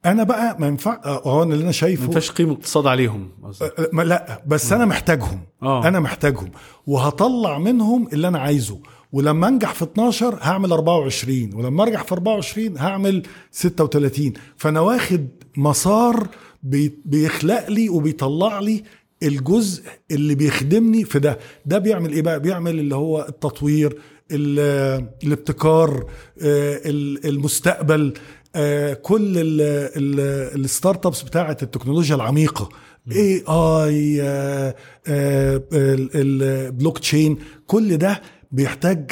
انا بقى ما ينفع هو أنا اللي انا ما شايفه ينفعش قيمه اقتصاد عليهم قصدك. أه، ما لا بس انا محتاجهم آه. انا محتاجهم وهطلع منهم اللي انا عايزه ولما انجح في 12 هعمل 24 ولما ارجع في 24 هعمل 36 فانا واخد مسار بي- بيخلق لي وبيطلع لي الجزء اللي بيخدمني في ده ده بيعمل ايه بقى بيعمل اللي هو التطوير ال- الابتكار آه، ال- المستقبل آه، كل الستارت ابس بتاعه التكنولوجيا العميقه اي اي البلوك تشين كل ده بيحتاج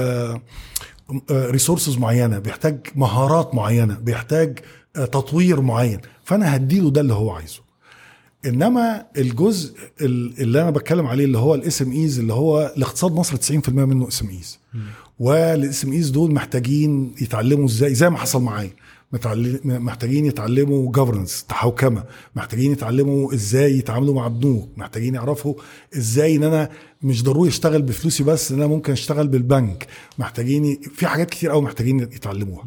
ريسورسز معينه بيحتاج مهارات معينه بيحتاج آه، تطوير معين فانا هديله ده اللي هو عايزه انما الجزء ال- اللي انا بتكلم عليه اللي هو الاس ام ايز اللي هو الاقتصاد مصر 90% منه اس ام ايز والاس ام ايز دول محتاجين يتعلموا ازاي زي ما حصل معايا متعل- محتاجين يتعلموا جفرنس تحوكمه محتاجين يتعلموا ازاي يتعاملوا مع بنوك محتاجين يعرفوا ازاي ان انا مش ضروري اشتغل بفلوسي بس ان انا ممكن اشتغل بالبنك محتاجين ي- في حاجات كتير قوي محتاجين يتعلموها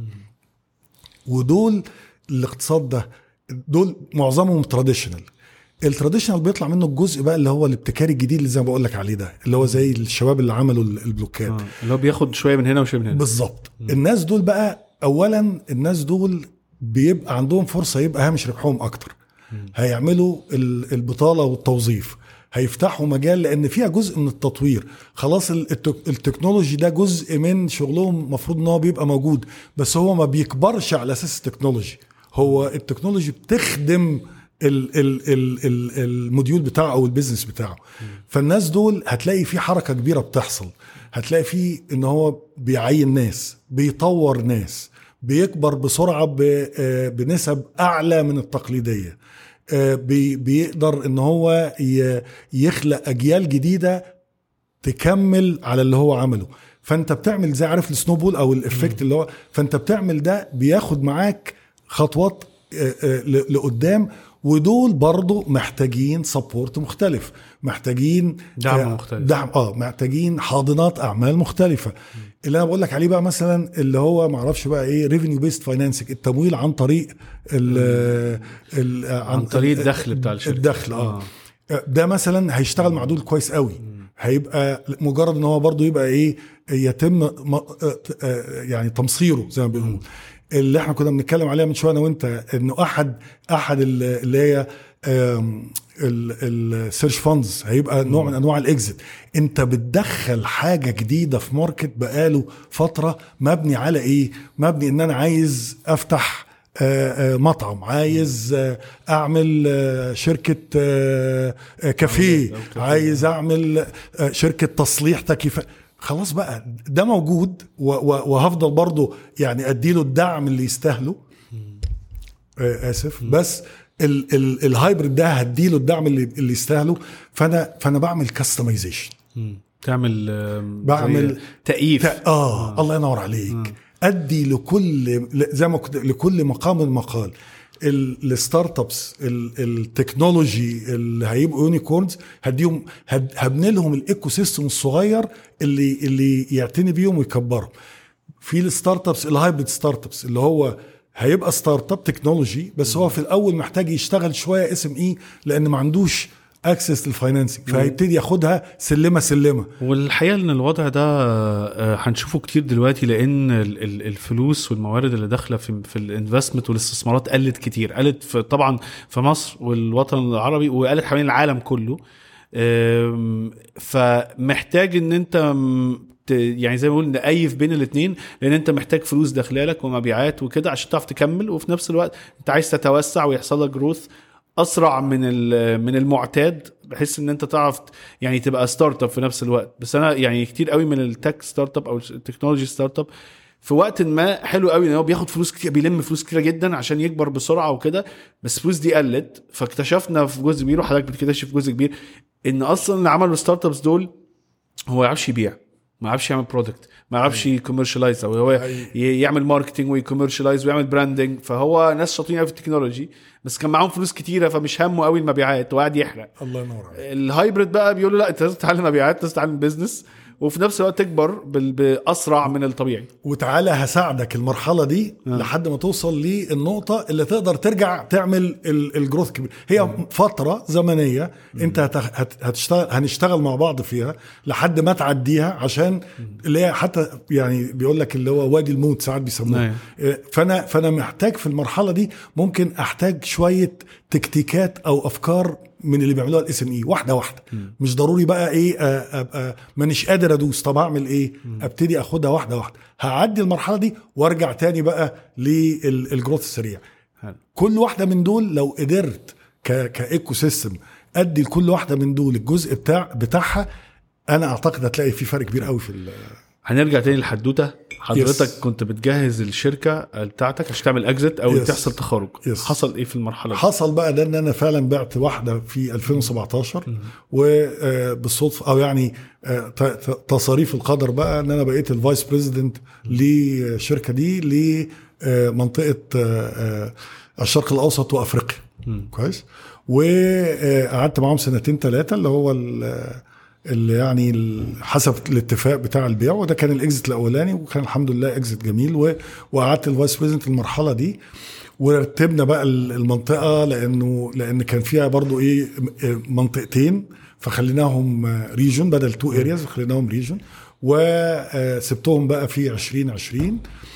ودول الاقتصاد ده دول معظمهم تراديشنال التراديشنال بيطلع منه الجزء بقى اللي هو الابتكاري الجديد اللي زي ما بقول لك عليه ده اللي هو زي الشباب اللي عملوا ال- البلوكات آه. اللي هو بياخد شويه من هنا وشويه من هنا بالظبط الناس دول بقى اولا الناس دول بيبقى عندهم فرصه يبقى هامش ربحهم اكتر هيعملوا ال- البطاله والتوظيف هيفتحوا مجال لان فيها جزء من التطوير خلاص ال- التك- التكنولوجي ده جزء من شغلهم المفروض ان هو بيبقى موجود بس هو ما بيكبرش على اساس التكنولوجي هو التكنولوجي بتخدم ال ال ال ال الموديول بتاعه او البيزنس بتاعه فالناس دول هتلاقي في حركه كبيره بتحصل هتلاقي في ان هو بيعين ناس بيطور ناس بيكبر بسرعه ب- آه، بنسب اعلى من التقليديه آه، بي- بيقدر ان هو ي- يخلق اجيال جديده تكمل على اللي هو عمله فانت بتعمل زي عارف السنوبول او الافكت اللي هو فانت بتعمل ده بياخد معاك خطوات آه، آه، ل- لقدام ودول برضو محتاجين سبورت مختلف محتاجين دعم آه، مختلف. دعم اه محتاجين حاضنات اعمال مختلفه اللي انا بقول لك عليه بقى مثلا اللي هو ما اعرفش بقى ايه ريفينيو بيست فاينانسنج التمويل عن طريق ال ال عن طريق الدخل بتاع الشركه الدخل اه ده مثلا هيشتغل مع دول كويس قوي هيبقى مجرد ان هو برضو يبقى ايه يتم م- آه، آه، يعني تمصيره زي ما بيقولوا اللي احنا كنا بنتكلم عليها من شويه انا وانت انه احد احد ال- اللي هي السيرش فاندز هيبقى نوع من انواع الاكزit انت بتدخل حاجه جديده في ماركت بقاله فتره مبني على ايه مبني ان انا عايز افتح آه، آه، مطعم عايز آه، اعمل آه، شركه آه، آه، كافيه أو كافيه. عايز اعمل آه، شركه تصليح تكييفات خلاص بقى ده موجود و- و- وهفضل برضو يعني اديله الدعم اللي يستاهله آه، اسف بس ال- ال- الهايبرد ده هديله الدعم اللي اللي يستاهله فانا فانا بعمل كاستمايزيشن مم. تعمل آم، بعمل زي تأييف آه, اه الله ينور عليك ادي لكل زي ما كنت لكل مقام مقال ال- الستارت ابس ال- التكنولوجي اللي هيبقوا يونيكورنز هديهم هد- هبني لهم الايكو سيستم الصغير اللي اللي يعتني بيهم ويكبرهم في الستارت ابس الهايبريد ستارت ابس اللي هو هيبقى ستارت اب تكنولوجي بس هو في الاول محتاج يشتغل شويه اس ام اي لان ما عندوش اكسس للفاينانسنج فهيبتدي ياخدها سلمه سلمه والحقيقه ان الوضع ده آه، هنشوفه كتير دلوقتي لان ال- ال- الفلوس والموارد اللي داخله في في الانفستمنت والاستثمارات قلت كتير قلت في طبعا في مصر والوطن العربي وقلت حوالين العالم كله آم، فمحتاج ان انت م- ت- يعني زي ما بقول نقيف بين الاثنين لان انت محتاج فلوس داخلالك ومبيعات وكده عشان تعرف تكمل وفي نفس الوقت انت عايز تتوسع ويحصل لك جروث اسرع من ال- من المعتاد بحيث ان انت تعرف ت- يعني تبقى ستارت اب في نفس الوقت بس انا يعني كتير قوي من التك ستارت اب او التكنولوجي ستارت اب في وقت ما حلو قوي ان هو بياخد فلوس كتير بيلم فلوس كتيره جدا عشان يكبر بسرعه وكده بس الفلوس دي قلت فاكتشفنا في جزء كبير وحضرتك بتكتشف في جزء كبير ان اصلا اللي عملوا ستارت ابس دول هو ما يعرفش يبيع ما يعرفش يعمل برودكت ما يعرفش يكوميرشلايز او هو أيوة. ي- يعمل ماركتنج ويكوميرشلايز ويعمل براندنج فهو ناس شاطرين قوي في التكنولوجي بس كان معاهم فلوس كتيره فمش همه قوي المبيعات وقاعد يحرق الله ينور عليك الهايبرد بقى بيقولوا لا انت لازم تتعلم مبيعات لازم تتعلم بزنس وفي نفس الوقت تكبر بال- باسرع من الطبيعي وتعالى هساعدك المرحله دي آه. لحد ما توصل للنقطه اللي تقدر ترجع تعمل ال- الجروث كبير هي فتره زمنيه انت هت- هت- هتشتغل هنشتغل مع بعض فيها لحد ما تعديها عشان اللي هي حتى يعني بيقول لك اللي هو وادي الموت ساعات بيسموه أيوة. آه، فانا فانا محتاج في المرحله دي ممكن احتاج شويه تكتيكات او افكار من اللي بيعملوها الاس ام اي واحده واحده مش ضروري بقى ايه آه، ابقى مانيش قادر ادوس طب اعمل ايه ابتدي اخدها واحده واحده هعدي المرحله دي وارجع تاني بقى للجروث السريع حلو. كل واحده من دول لو قدرت ك كايكو سيستم ادي لكل واحده من دول الجزء بتاع بتاعها انا اعتقد هتلاقي في فرق كبير قوي في ال- هنرجع تاني للحدوته حضرتك Yes. كنت بتجهز الشركه بتاعتك عشان تعمل اكزit او Yes. تحصل تخارج Yes. حصل ايه في المرحله دي حصل بقى ده ان انا فعلا بعت واحده في 2017 وبالصدفه او يعني آه، ت- ت- تصاريف القدر بقى ان انا بقيت الفايس بريزيدنت للشركه دي لمنطقه آه، آه، الشرق الاوسط وافريقيا كويس وقعدت معاهم سنتين ثلاثه اللي هو ال- اللي يعني ال- حسب الاتفاق بتاع البيع وده كان الاكزيت الاولاني وكان الحمد لله اكزيت جميل و- وقعدت الفايس بريزنت المرحله دي ورتبنا بقى ال- المنطقه لانه لان كان فيها برضو ايه م- منطقتين فخليناهم ريجون بدل تو ارياز خليناهم ريجون وسبتهم بقى في 2020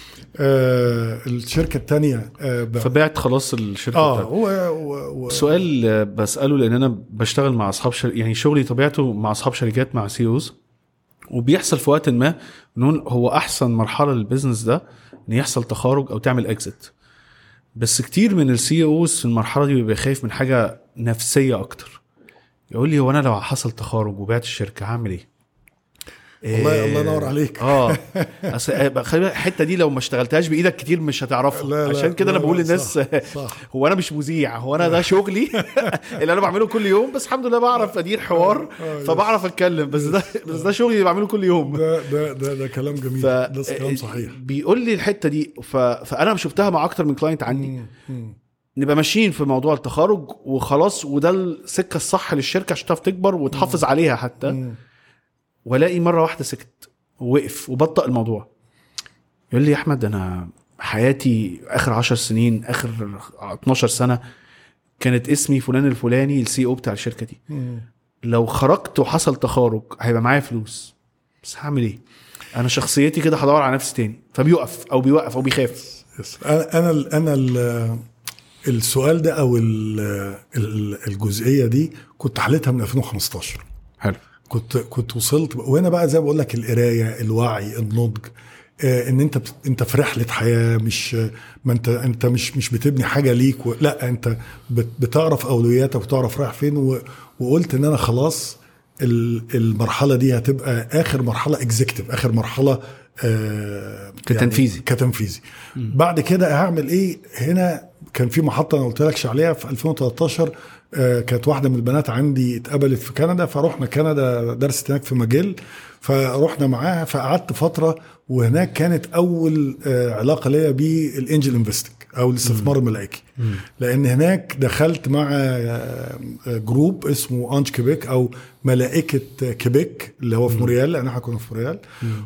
آه، الشركه الثانيه اه فبعت خلاص الشركه آه، بتاعتك و... و... و... سؤال آه، بساله لان انا بشتغل مع اصحاب شر... يعني شغلي طبيعته مع اصحاب شركات مع سي اوز وبيحصل في وقت ما نقول هو احسن مرحله للبيزنس ده ان يحصل تخارج او تعمل اكزيت بس كتير من السي اوز في المرحله دي بيبقى خايف من حاجه نفسيه اكتر يقول لي هو انا لو حصل تخارج وبعت الشركه هعمل ايه؟ الله إيه، الله ينور عليك اه أصل آه، خلي بالك الحته دي لو ما اشتغلتهاش بايدك كتير مش هتعرفها لا، لا، عشان كده انا لا، بقول لا، للناس صح، صح. هو انا مش مذيع هو انا ده شغلي اللي انا بعمله كل يوم بس الحمد لله بعرف ادير حوار آه، فبعرف اتكلم بس ده بس ده شغلي اللي بعمله كل يوم ده ده ده, ده كلام جميل ف ده كلام صحيح بيقول لي الحته دي ف... فانا شفتها مع اكتر من كلاينت عندي نبقى ماشيين في موضوع التخارج وخلاص وده السكه الصح للشركه عشان تعرف تكبر وتحافظ عليها حتى والاقي مره واحده سكت ووقف وبطأ الموضوع يقول لي يا احمد انا حياتي اخر عشر سنين اخر 12 سنه كانت اسمي فلان الفلاني السي او بتاع الشركه دي لو خرجت وحصل تخارج هيبقى معايا فلوس بس هعمل ايه انا شخصيتي كده هدور على نفسي تاني فبيوقف او بيوقف او بيخاف يس. انا انا ال- انا ال- السؤال ده او ال- ال- الجزئيه دي كنت حليتها من 2015 حلو كنت كنت وصلت وهنا بقى زي ما بقول لك القرايه الوعي النضج آه، ان انت بت- انت في رحله حياه مش ما انت انت مش مش بتبني حاجه ليك و... لا انت بت- بتعرف اولوياتك وتعرف رايح فين و... وقلت ان انا خلاص ال- المرحله دي هتبقى اخر مرحله اكزيكتيف اخر مرحله آه كتنفيذي. يعني كتنفيذي بعد كده هعمل ايه هنا كان في محطه انا قلت لكش عليها في 2013 آه، كانت واحده من البنات عندي اتقبلت في كندا فروحنا كندا درست هناك في مجال فروحنا معاها فقعدت فتره وهناك كانت اول آه، علاقه ليا بالانجل انفستنج او الاستثمار الملائكي لان هناك دخلت مع آه، آه، جروب اسمه انج كيبيك او ملائكه كيبيك اللي هو في موريال لان احنا كنا في موريال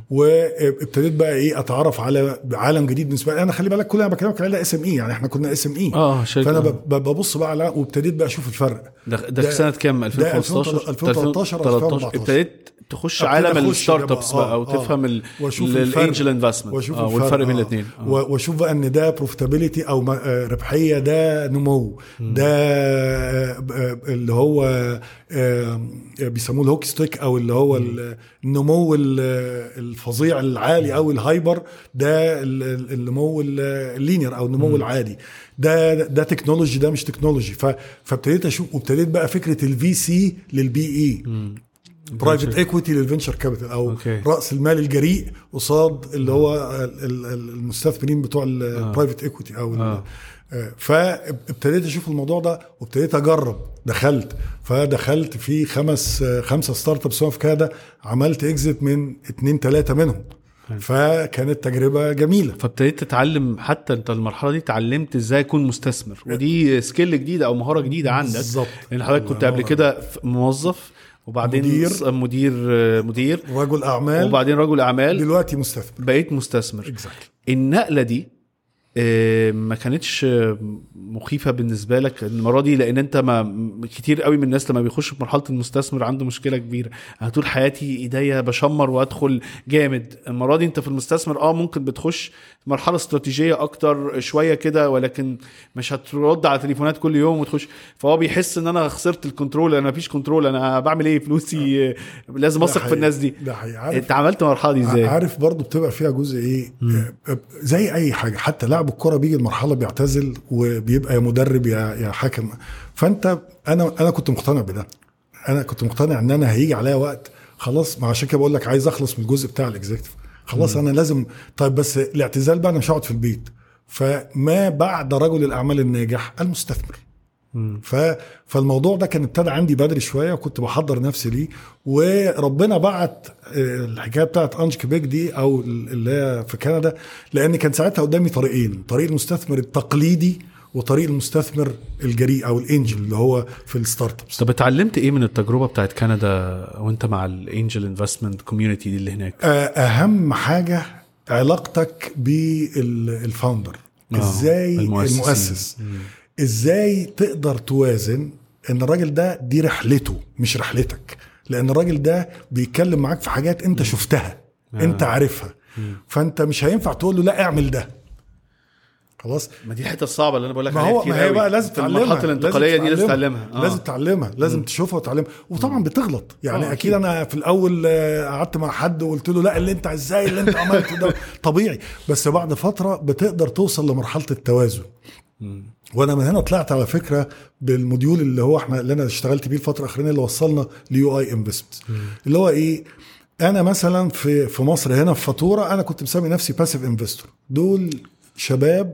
وابتديت بقى ايه اتعرف على عالم جديد بالنسبه لي انا خلي بالك كل اللي انا بكلمك عليه اس ام اي يعني احنا كنا اس ام اي اه شركة فانا آه. ب- ب- ببص بقى على وابتديت بقى اشوف الفرق ده, ده, ده- في سنه كام 2015 2013 2014. ابتديت تخش ابتدي عالم أخش الستارت بقى، ابس آه، بقى آه. وتفهم ال- واشوف ال- الفرق. الانجل انفستمنت واشوف آه الفرق والفرق بين آه. الاثنين و- واشوف بقى ان ده بروفيتابيلتي او م- آه، ربحيه ده نمو ده آه، آه، اللي هو آه، بيسموه الهوك ستيك او اللي هو ال- النمو ال- الفظيع العالي او الهايبر ده ال- ال- النمو ال- اللينير او النمو العادي ده ده تكنولوجي ده مش تكنولوجي ف- فابتديت اشوف وابتديت بقى فكره الفي سي للبي اي برايفت ايكويتي للفنشر كابيتال او أوكي. راس المال الجريء قصاد اللي هو ال- ال- المستثمرين بتوع البرايفت ايكويتي او ال- آه. آه، فابتديت اشوف الموضوع ده وابتديت اجرب دخلت فدخلت في خمس آه، خمسه ستارت ابس في كندا عملت اكزيت من اتنين ثلاثه منهم فكانت تجربه جميله فابتديت تتعلم حتى انت المرحله دي اتعلمت ازاي اكون مستثمر ودي سكيل جديده او مهاره جديده عندك بالظبط. لان حضرتك كنت الله قبل ينور كده ف- موظف وبعدين مدير. ص- مدير مدير رجل اعمال وبعدين رجل اعمال دلوقتي مستثمر بقيت مستثمر اكزاكتلي النقله دي آه، ما كانتش آه، مخيفه بالنسبه لك المره دي لان انت ما م- كتير قوي من الناس لما بيخش في مرحله المستثمر عنده مشكله كبيره انا طول حياتي ايديا بشمر وادخل جامد المره دي انت في المستثمر اه ممكن بتخش مرحله استراتيجيه اكتر شويه كده ولكن مش هترد على تليفونات كل يوم وتخش فهو بيحس ان انا خسرت الكنترول انا مفيش كنترول انا بعمل ايه فلوسي آه، لازم ده اثق في حقيقي. الناس دي ده حقيقي عارف انت عملت المرحله دي ازاي؟ عارف برضو بتبقى فيها جزء ايه آه، زي اي حاجه حتى لاعب الكره بيجي المرحله بيعتزل وبيبقى يا مدرب يا يا حكم فانت انا انا كنت مقتنع بده انا كنت مقتنع ان انا هيجي عليا وقت خلاص ما عشان كده بقول لك عايز اخلص من الجزء بتاع الاكزيكتيف خلاص انا لازم طيب بس الاعتزال بقى انا مش هقعد في البيت فما بعد رجل الاعمال الناجح المستثمر ف... فالموضوع ده كان ابتدى عندي بدري شويه وكنت بحضر نفسي ليه وربنا بعت آه، الحكايه بتاعت انج كيبيك دي او اللي هي في كندا لان كان ساعتها قدامي طريقين طريق المستثمر التقليدي وطريق المستثمر الجريء او الانجل اللي هو في الستارت ابس طب اتعلمت ايه من التجربه بتاعت كندا وانت مع الانجل انفستمنت كوميونتي دي اللي هناك آه، اهم حاجه علاقتك بالفاوندر آه، ازاي المؤسسين. المؤسس ازاي تقدر توازن ان الراجل ده دي رحلته مش رحلتك لان الراجل ده بيتكلم معاك في حاجات انت شفتها آه. انت عارفها فانت مش هينفع تقول له لا اعمل ده خلاص ما دي الحته الصعبه اللي انا بقول لك ما عليها هو كتير ما هي قوي. بقى لازم في تتعلمها المرحله الانتقاليه دي لازم تتعلمها آه. لازم تتعلمها لازم تشوفها وتتعلمها وطبعا بتغلط يعني آه، اكيد انا في الاول آه، قعدت مع حد وقلت له لا اللي انت ازاي اللي انت عملته ده طبيعي بس بعد فتره بتقدر توصل لمرحله التوازن وانا من هنا طلعت على فكره بالموديول اللي هو احنا اللي انا اشتغلت بيه الفتره الاخرانيه اللي وصلنا ليو اي انفستمنت اللي هو ايه انا مثلا في في مصر هنا في فاتوره انا كنت مسمي نفسي باسيف انفستور دول شباب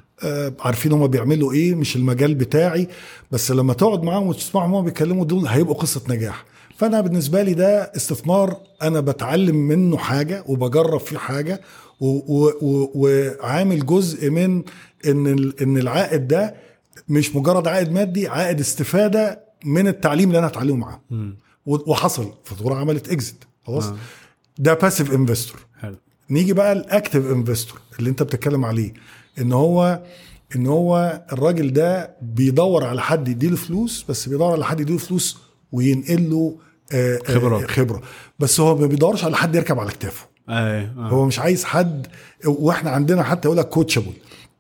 آه عارفين هما بيعملوا ايه مش المجال بتاعي بس لما تقعد معاهم وتسمعهم هما بيتكلموا دول هيبقوا قصه نجاح فانا بالنسبه لي ده استثمار انا بتعلم منه حاجه وبجرب فيه حاجه و- و- و- وعامل جزء من ان ال- ان العائد ده مش مجرد عائد مادي عائد استفاده من التعليم اللي انا هتعلمه معاه و- وحصل فاتوره عملت اكزيت خلاص آه. ده باسيف انفستور حلو نيجي بقى الاكتيف انفستور اللي انت بتتكلم عليه ان هو ان هو الراجل ده بيدور على حد يديله فلوس بس بيدور على حد يديله فلوس وينقل له آه، آه، خبرة. خبره بس هو ما بيدورش على حد يركب على كتافه اي آه. هو مش عايز حد واحنا عندنا حتى يقول لك كوتشابل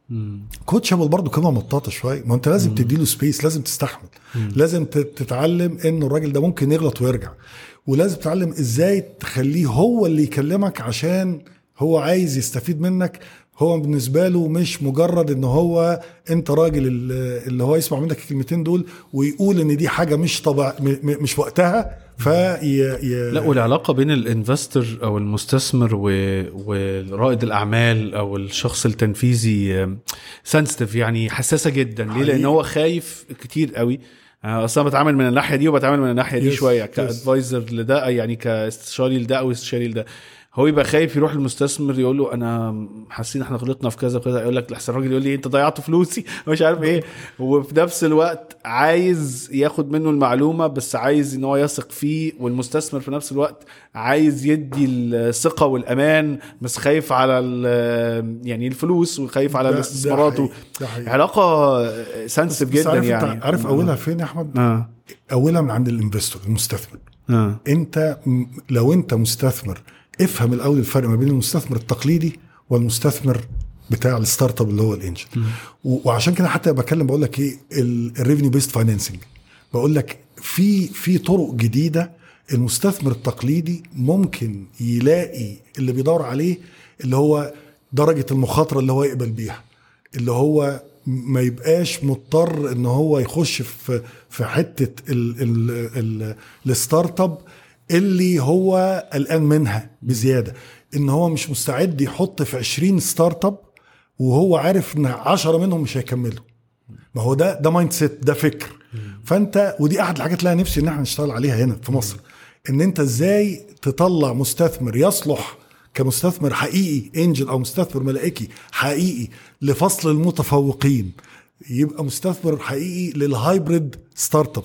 كوتشابل برضه كلمه مطاطه شويه ما انت لازم تديله سبيس لازم تستحمل لازم ت- تتعلم ان الراجل ده ممكن يغلط ويرجع ولازم تتعلم ازاي تخليه هو اللي يكلمك عشان هو عايز يستفيد منك هو بالنسبه له مش مجرد ان هو انت راجل ال- اللي هو يسمع منك الكلمتين دول ويقول ان دي حاجه مش طبع م- م- مش وقتها في ي... لا والعلاقه بين الانفستور او المستثمر و... ورائد الاعمال او الشخص التنفيذي سنسيتيف يعني حساسه جدا ليه لان حقيقي. هو خايف كتير قوي أنا اصلا بتعامل من الناحيه دي وبتعامل من الناحيه دي Yes, شويه yes. كادفايزر لده يعني كاستشاري لده او استشاري لده هو يبقى خايف يروح للمستثمر يقول له انا حاسين احنا غلطنا في كذا وكذا يقول لك لحسن الراجل يقول لي انت ضيعت فلوسي مش عارف ايه وفي نفس الوقت عايز ياخد منه المعلومه بس عايز ان هو يثق فيه والمستثمر في نفس الوقت عايز يدي الثقه والامان بس خايف على ال- يعني الفلوس وخايف على ده- ده الاستثمارات حقيقي، ده حقيقي. علاقه سنسيتيف بس جدا عارف يعني انت عارف اولها فين يا احمد؟ اه اولها من عند الانفستور المستثمر اه انت م- لو انت مستثمر افهم الاول الفرق ما بين المستثمر التقليدي والمستثمر بتاع الستارت اب اللي هو الانجل و- وعشان كده حتى بكلم بقول لك ايه الريفينيو بيست فاينانسنج بقول لك في في طرق جديده المستثمر التقليدي ممكن يلاقي اللي بيدور عليه اللي هو درجه المخاطره اللي هو يقبل بيها اللي هو ما يبقاش مضطر ان هو يخش في في حته ال ال ال الستارت اب اللي هو قلقان منها بزياده ان هو مش مستعد يحط في 20 ستارت اب وهو عارف ان 10 منهم مش هيكملوا ما هو ده ده مايند سيت ده فكر فانت ودي احد الحاجات اللي انا نفسي ان احنا نشتغل عليها هنا في مصر ان انت ازاي تطلع مستثمر يصلح كمستثمر حقيقي انجل او مستثمر ملائكي حقيقي لفصل المتفوقين يبقى مستثمر حقيقي للهايبريد ستارت ابس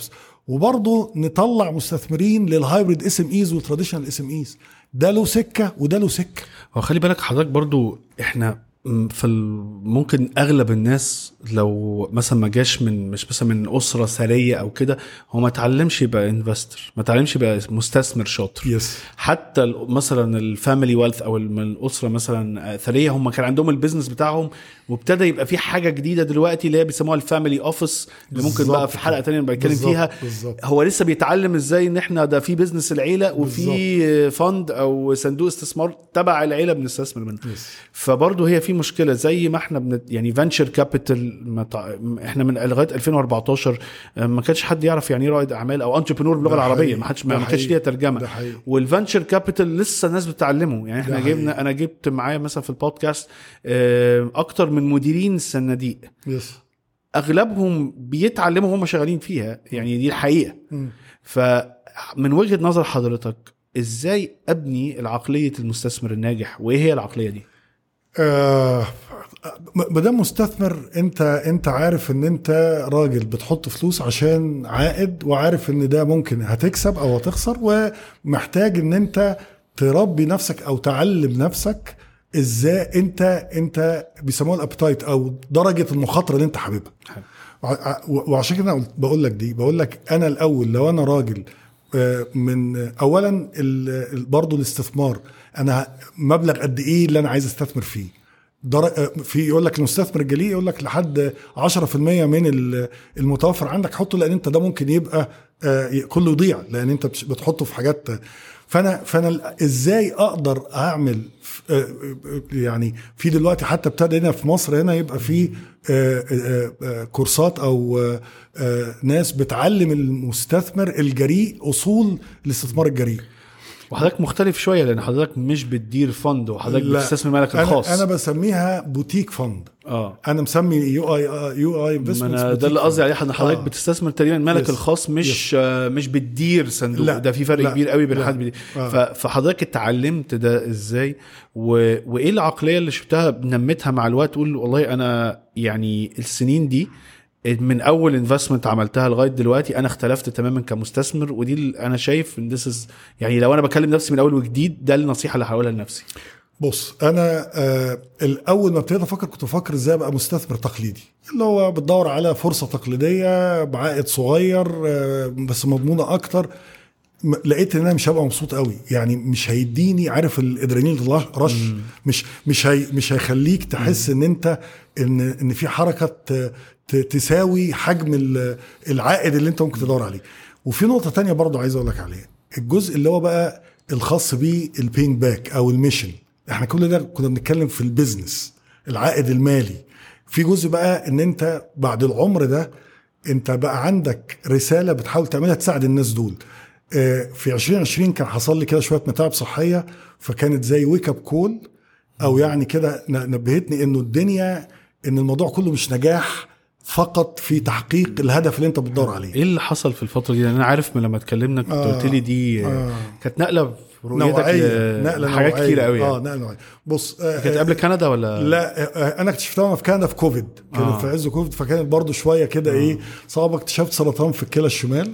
وبرضه نطلع مستثمرين للهايبريد اس ام ايز والتراديشنال اس ام ايز ده له سكه وده له سكه هو خلي بالك حضرتك برضو احنا م- في ال- ممكن اغلب الناس لو مثلا ما جاش من مش مثلا من اسره ثريه او كده هو ما اتعلمش يبقى انفستر ما اتعلمش يبقى مستثمر شاطر يس حتى ال- مثلا الفاميلي ويلث او ال- من الاسره مثلا ثريه هم كان عندهم البيزنس بتاعهم وابتدى يبقى في حاجه جديده دلوقتي اللي هي بيسموها الفاميلي اوفيس اللي ممكن بالظبط بقى في حلقه كده. تانية نبقى نتكلم بالظبط، فيها بالظبط. هو لسه بيتعلم ازاي ان احنا ده في بيزنس العيله وفي فند او صندوق استثمار تبع العيله بنستثمر منه يس. فبرضه هي في مشكله زي ما احنا بنت يعني فانشر كابيتال احنا من لغايه 2014 آه، ما كانش حد يعرف يعني ايه رائد اعمال او انتربرنور باللغه ده العربيه حقيقي. ما حدش ده ما ما كانش حقيقي. ليها ترجمه ده حقيقي. والفانشر كابيتال لسه الناس بتتعلمه يعني احنا ده حقيقي. جبنا انا جبت معايا مثلا في البودكاست آه، اكتر من مديرين الصناديق يس اغلبهم بيتعلموا هم شغالين فيها يعني دي الحقيقه مم. فمن وجهه نظر حضرتك ازاي ابني العقليه المستثمر الناجح وايه هي العقليه دي آه ما دام مستثمر انت انت عارف ان انت راجل بتحط فلوس عشان عائد وعارف ان ده ممكن هتكسب او هتخسر ومحتاج ان انت تربي نفسك او تعلم نفسك ازاي انت انت بيسموها الابتايت او درجه المخاطره اللي انت حاببها حلو. وع- وعشان كده أنا قلت- بقول لك دي بقول لك انا الاول لو انا راجل آه، من اولا ال- ال- برضه الاستثمار انا مبلغ قد ايه اللي انا عايز استثمر فيه در... آه، في يقول لك المستثمر الجليل يقول لك لحد 10% من ال- المتوفر عندك حطه لان انت ده ممكن يبقى آه، كله يضيع لان انت بتش- بتحطه في حاجات فانا فانا ال- ازاي اقدر اعمل ف- آه، آه، يعني في دلوقتي حتى ابتدى هنا في مصر هنا يبقى في آه، آه، آه، كورسات او آه، آه، ناس بتعلم المستثمر الجريء اصول الاستثمار الجريء وحضرتك مختلف شويه لان حضرتك مش بتدير فند وحضرتك لا، بتستثمر مالك أنا- الخاص انا بسميها بوتيك فند اه انا مسمي يو اي يو اي ما انا ده اللي قصدي عليه ان حضرتك آه. بتستثمر تقريبا مالك يس. الخاص مش آه مش بتدير صندوق لا. ده في فرق لا. كبير قوي بين لا. حد بيدير آه. ف- فحضرتك اتعلمت ده ازاي و... وايه العقليه اللي شفتها نمتها مع الوقت تقول والله انا يعني السنين دي من اول انفستمنت عملتها لغايه دلوقتي انا اختلفت تماما كمستثمر ودي ال- انا شايف ان this is يعني لو انا بكلم نفسي من اول وجديد ده النصيحه اللي هقولها لنفسي بص انا آه الاول ما ابتديت افكر كنت بفكر ازاي ابقى مستثمر تقليدي اللي هو بتدور على فرصه تقليديه بعائد صغير آه بس مضمونه اكتر م- لقيت ان انا مش هبقى مبسوط قوي يعني مش هيديني عارف الادرينالين رش مش مش هي مش هيخليك تحس ان انت ان ان في حركه ت- ت- تساوي حجم ال- العائد اللي انت ممكن تدور عليه وفي نقطه تانية برضو عايز اقول لك عليها الجزء اللي هو بقى الخاص بيه البينج باك او الميشن احنا كل ده كنا بنتكلم في البيزنس العائد المالي في جزء بقى ان انت بعد العمر ده انت بقى عندك رساله بتحاول تعملها تساعد الناس دول آه، في 2020 كان حصل لي كده شويه متاعب صحيه فكانت زي ويك اب كول او يعني كده ن- نبهتني انه الدنيا ان الموضوع كله مش نجاح فقط في تحقيق الهدف اللي انت بتدور عليه ايه اللي حصل في الفتره دي انا عارف من لما اتكلمنا كنت آه. قلت لي دي آه. كانت نقله في رؤيتك نوعيه ل- نقله لحاجات نوعية. كتيره قوي اه يعني. نقله نوعيه بص آه، كانت قبل كندا ولا لا آه، انا اكتشفتها وانا في كندا في كوفيد كانت آه. آه. في عز كوفيد فكانت برضو شويه كده ايه صعبه اكتشفت سرطان في الكلى الشمال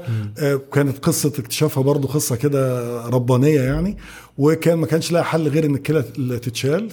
وكانت قصه اكتشافها برضو قصه كده ربانيه يعني وكان ما كانش لها حل غير ان الكلى اللي تتشال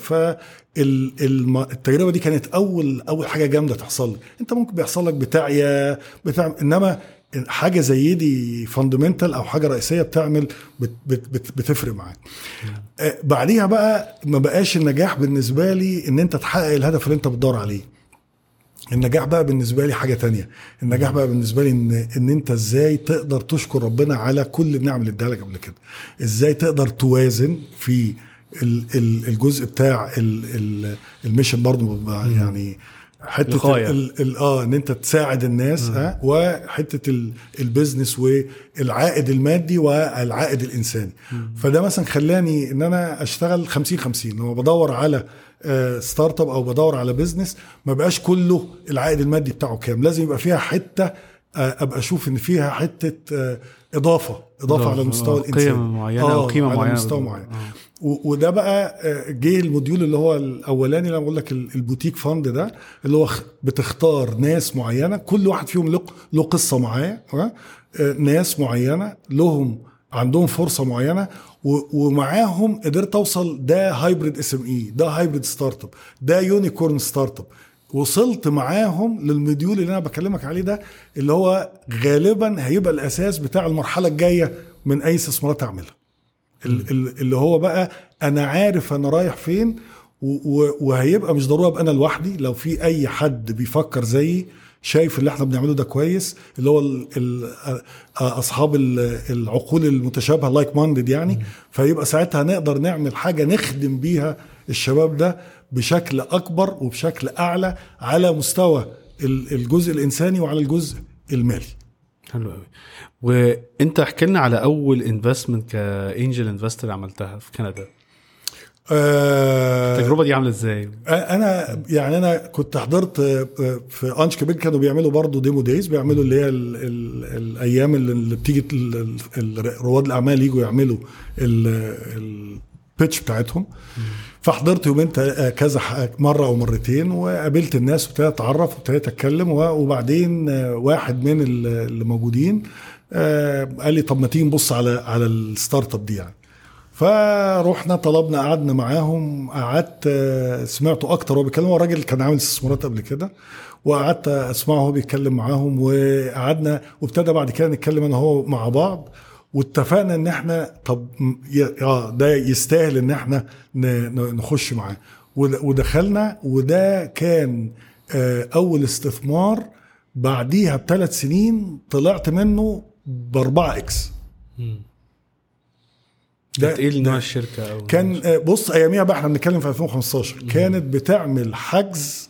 فالتجربه دي كانت اول اول حاجه جامده تحصل لي انت ممكن بيحصل لك بتاعية بتاع انما حاجه زي دي فاندمنتال او حاجه رئيسيه بتعمل بت بت بت بتفرق معاك آه، بعديها بقى ما بقاش النجاح بالنسبه لي ان انت تحقق الهدف اللي انت بتدور عليه النجاح بقى بالنسبه لي حاجه تانية النجاح بقى بالنسبه لي ان ان انت ازاي تقدر تشكر ربنا على كل النعم اللي اداها لك قبل كده ازاي تقدر توازن في ال- ال- الجزء بتاع ال- ال- الميشن برضو بقى يعني حته الغاية. ال- ال- اه ان انت تساعد الناس ها وحته ال- البيزنس والعائد المادي والعائد الانساني فده مثلا خلاني ان انا اشتغل 50 50 لما بدور على آه، ستارت اب او بدور على بيزنس ما بقاش كله العائد المادي بتاعه كام لازم يبقى فيها حته آه، ابقى اشوف ان فيها حته آه، اضافه اضافه على المستوى آه، الانساني قيم معينه او قيمه على معينه مستوى معين و- وده بقى آه، جه الموديول اللي هو الاولاني اللي انا بقول لك ال- البوتيك فاند ده اللي هو خ- بتختار ناس معينه كل واحد فيهم له له قصه معاه ها؟ آه، ناس معينه لهم عندهم فرصه معينه و- ومعاهم قدرت اوصل ده هايبريد اس ام اي ده هايبريد ستارت اب ده يونيكورن ستارت اب وصلت معاهم للمديول اللي انا بكلمك عليه ده اللي هو غالبا هيبقى الاساس بتاع المرحله الجايه من اي استثمارات اعملها ال- ال- اللي هو بقى انا عارف انا رايح فين و- و- وهيبقى مش ضروري ابقى انا لوحدي لو في اي حد بيفكر زيي شايف اللي احنا بنعمله ده كويس اللي هو ال ال اصحاب ال- العقول المتشابهه لايك ماندد يعني فيبقى ساعتها نقدر نعمل حاجه نخدم بيها الشباب ده بشكل اكبر وبشكل اعلى على مستوى ال- الجزء الانساني وعلى الجزء المالي حلو قوي وانت احكي لنا على اول انفستمنت كانجل انفستر عملتها في كندا آه التجربه دي عامله ازاي انا يعني انا كنت حضرت في انش كيبيك كانوا بيعملوا برضه ديمو دايز بيعملوا اللي هي ال ال الايام اللي- اللي بتيجي ال- ال- رواد الاعمال يجوا يعملوا البيتش بتاعتهم فحضرت يومين تا- كذا ح- مره او مرتين وقابلت الناس وابتديت اتعرف وابتديت اتكلم و- وبعدين واحد من ال- اللي موجودين آه، قال لي طب ما تيجي نبص على على الستارت اب دي يعني فروحنا طلبنا قعدنا معاهم قعدت آه، سمعته اكتر وهو بيتكلم هو راجل كان عامل استثمارات قبل كده وقعدت اسمعه وهو بيتكلم معاهم وقعدنا وابتدى بعد كده نتكلم انا وهو مع بعض واتفقنا ان احنا طب م- ي- اه ده يستاهل ان احنا ن- ن- نخش معاه ود- ودخلنا وده كان آه، اول استثمار بعديها بثلاث سنين طلعت منه باربعة اكس ده ايه نوع الشركه او كان آه، بص اياميها بقى احنا بنتكلم في 2015 كانت بتعمل حجز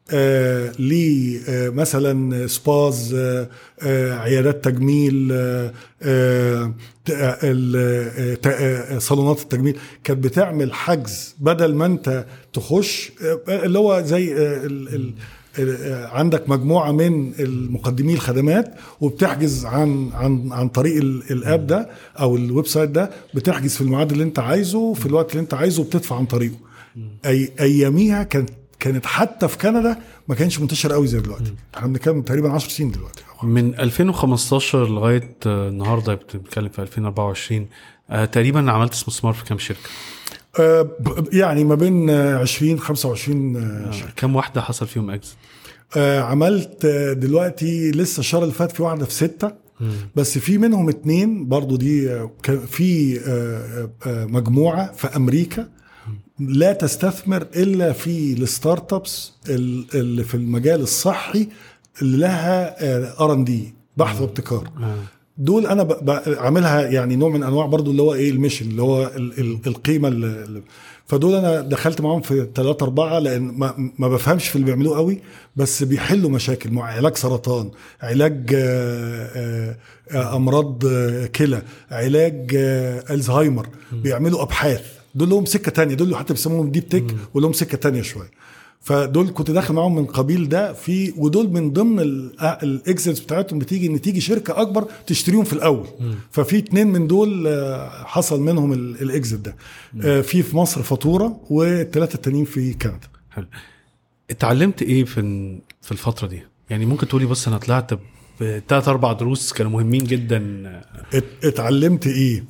آه ل آه مثلا سباز آه آه عيادات تجميل آه آه ت- آه، ال- آه، ت- آه، صالونات التجميل كانت بتعمل حجز بدل ما انت تخش آه، اللي هو زي آه، ال- ال- آه، عندك مجموعه من المقدمي الخدمات وبتحجز عن عن عن طريق ال- الاب ده او الويب سايت ده بتحجز في الميعاد اللي انت عايزه في الوقت اللي انت عايزه وبتدفع عن طريقه اي اياميها كانت كانت حتى في كندا ما كانش منتشر قوي زي دلوقتي احنا بنتكلم تقريبا 10 سنين دلوقتي من 2015 لغايه آه، النهارده بنتكلم في 2024 آه، تقريبا عملت استثمار في كام شركه آه، ب- يعني ما بين آه، 20 25 آه، آه، كام واحده حصل فيهم اكزit آه، عملت آه، دلوقتي لسه الشهر اللي فات في واحده في ستة بس في منهم اتنين برضو دي آه، كان في آه، آه، مجموعه في امريكا لا تستثمر الا في الستارت ابس ال- اللي في المجال الصحي اللي لها ار ان دي بحث وابتكار دول انا ب- ب- عاملها يعني نوع من انواع برضو اللي هو ايه الميشن اللي هو ال ال القيمه اللي اللي- فدول انا دخلت معاهم في ثلاثة أربعة لأن ما, ما بفهمش في اللي بيعملوه قوي بس بيحلوا مشاكل مع علاج سرطان علاج آه، آه، آه، أمراض آه، كلى علاج آه، ألزهايمر بيعملوا أبحاث دول لهم سكة تانية دول حتى بيسموهم ديب تك ولهم سكة تانية شوية فدول كنت داخل معاهم من قبيل ده في ودول من ضمن الاكزيتس بتاعتهم بتيجي ان تيجي شركه اكبر تشتريهم في الاول ففي اتنين من دول آه، حصل منهم الاكزيت ده آه، في في مصر فاتوره والثلاثه التانيين في كندا حلو اتعلمت ايه في ال- في الفتره دي يعني ممكن تقولي بص انا طلعت بثلاث اربع دروس كانوا مهمين جدا ات- اتعلمت ايه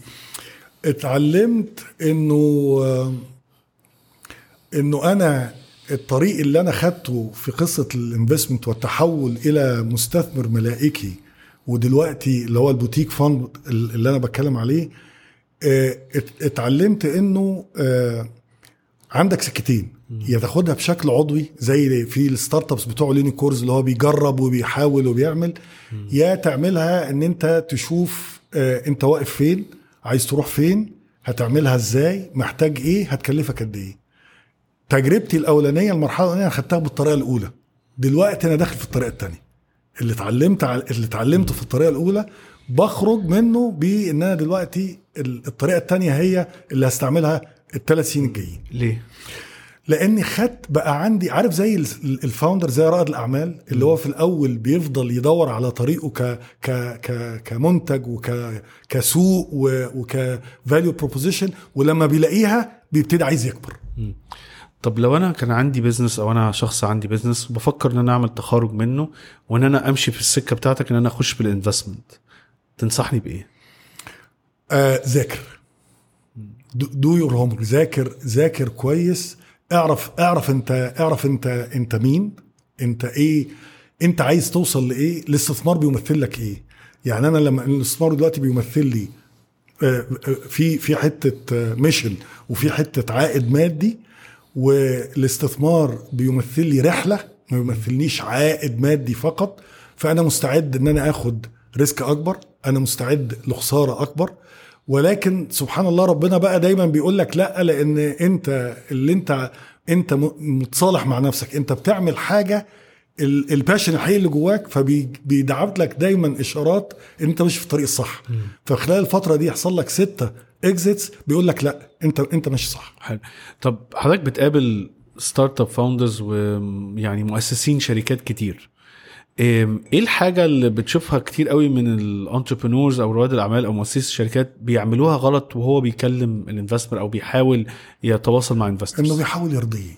اتعلمت انه آه، انه انا الطريق اللي انا خدته في قصه الانفستمنت والتحول الى مستثمر ملائكي ودلوقتي اللي هو البوتيك فاند اللي انا بتكلم عليه آه، ات- اتعلمت انه آه، عندك سكتين يا تاخدها بشكل عضوي زي في الستارت ابس بتوع اليونيكورز اللي هو بيجرب وبيحاول وبيعمل يا تعملها ان انت تشوف آه، انت واقف فين عايز تروح فين هتعملها ازاي محتاج ايه هتكلفك قد ايه تجربتي الاولانيه المرحله الاولانيه أنا خدتها بالطريقه الاولى دلوقتي انا داخل في الطريقه الثانيه اللي اتعلمت على اللي اتعلمته في الطريقه الاولى بخرج منه بان انا دلوقتي ال- الطريقه الثانيه هي اللي هستعملها الثلاث سنين الجايين ليه؟ لاني خدت بقى عندي عارف زي ال- الفاوندر زي رائد الاعمال اللي هو في الاول بيفضل يدور على طريقه ك ك ك كمنتج وك كسوق وك فاليو بروبوزيشن ولما بيلاقيها بيبتدي عايز يكبر طب لو انا كان عندي بيزنس او انا شخص عندي بيزنس وبفكر ان انا اعمل تخارج منه وان انا امشي في السكه بتاعتك ان انا اخش بالانفستمنت تنصحني بايه آه ذاكر دو يور هوم ذاكر ذاكر كويس اعرف اعرف انت اعرف انت انت مين انت ايه انت عايز توصل لايه الاستثمار بيمثل لك ايه يعني انا لما الاستثمار دلوقتي بيمثل لي آه، آه، في في حته ميشن وفي حته عائد مادي والاستثمار بيمثل لي رحله ما بيمثلنيش عائد مادي فقط فانا مستعد ان انا اخد ريسك اكبر انا مستعد لخساره اكبر ولكن سبحان الله ربنا بقى دايما بيقول لك لا لان انت اللي انت انت متصالح مع نفسك انت بتعمل حاجه الباشن الحقيقي اللي جواك فبيدعبت لك دايما اشارات ان انت مش في الطريق الصح فخلال الفتره دي يحصل لك سته اكزيتس بيقول لك لا انت انت ماشي صح حلو طب حضرتك بتقابل ستارت اب فاوندرز ويعني مؤسسين شركات كتير ايه الحاجة اللي بتشوفها كتير قوي من الانتربرنورز او رواد الاعمال او مؤسسي الشركات بيعملوها غلط وهو بيكلم الانفستمر او بيحاول يتواصل مع انفستمر انه بيحاول يرضيه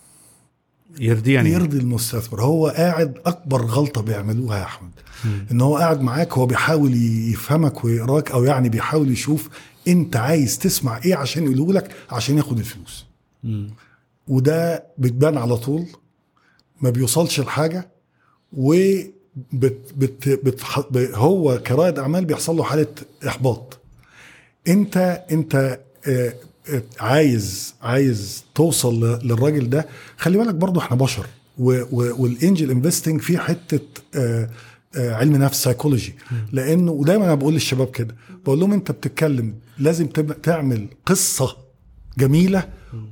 يرضيه يعني يرضي المستثمر هو قاعد اكبر غلطه بيعملوها يا احمد ان هو قاعد معاك هو بيحاول يفهمك ويقراك او يعني بيحاول يشوف انت عايز تسمع ايه عشان يقوله لك عشان ياخد الفلوس م. وده بتبان على طول ما بيوصلش لحاجه و بت بت بت هو كرائد اعمال بيحصل له حاله احباط انت انت آه، آه، عايز عايز توصل للراجل ده خلي بالك برضو احنا بشر والانجل انفستنج فيه حته آه، علم نفس سايكولوجي لانه ودايما انا بقول للشباب كده بقول لهم انت بتتكلم لازم تعمل قصه جميله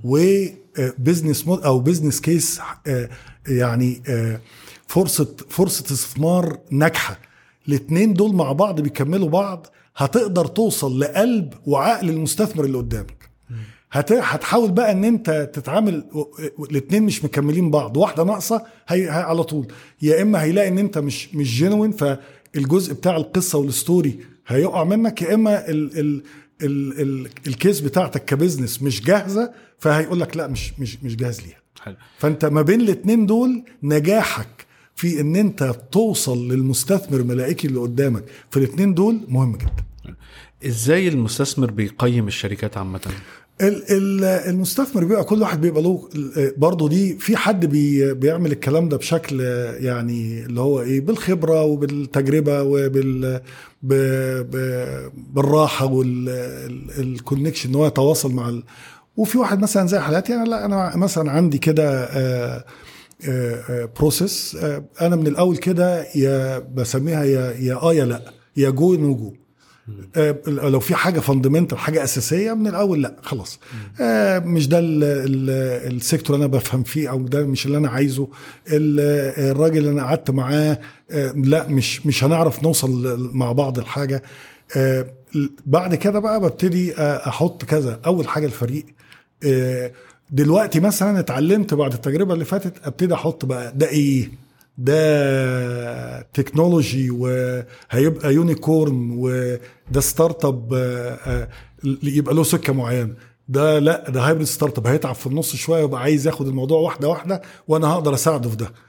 وبزنس او بزنس كيس يعني فرصه فرصه استثمار ناجحه الاثنين دول مع بعض بيكملوا بعض هتقدر توصل لقلب وعقل المستثمر اللي قدامك هتحاول بقى ان انت تتعامل الاثنين مش مكملين بعض واحده ناقصه هي, هي على طول يا اما هيلاقي ان انت مش مش جينوين فالجزء بتاع القصه والستوري هيقع منك يا اما ال ال ال ال الكيس بتاعتك كبزنس مش جاهزه فهيقول لك لا مش مش مش جاهز ليها حلو. فانت ما بين الاثنين دول نجاحك في ان انت توصل للمستثمر الملائكي اللي قدامك في الاثنين دول مهم جدا ازاي المستثمر بيقيم الشركات عامه المستثمر بيبقى كل واحد بيبقى له برضه دي في حد بي بيعمل الكلام ده بشكل يعني اللي هو ايه بالخبره وبالتجربه وبال بالراحه والكونكشن ان هو يتواصل مع ال... وفي واحد مثلا زي حالاتي يعني لا انا مثلا عندي كده آه بروسيس آه، آه، انا من الاول كده يا بسميها يا يا اه يا لا يا جو نو جو لو في حاجه فاندمنتال حاجه اساسيه من الاول لا خلاص آه مش ده السيكتور انا بفهم فيه او ده مش اللي انا عايزه الراجل اللي انا قعدت معاه آه لا مش مش هنعرف نوصل مع بعض الحاجه آه بعد كده بقى ببتدي احط كذا اول حاجه الفريق آه دلوقتي مثلا اتعلمت بعد التجربه اللي فاتت ابتدي احط بقى ده ايه ده تكنولوجي وهيبقى يونيكورن وده ستارت اب آه، آه، يبقى له سكه معينه ده لا ده هايبريد ستارت اب هيتعب في النص شويه ويبقى عايز ياخد الموضوع واحده واحده وانا هقدر اساعده في ده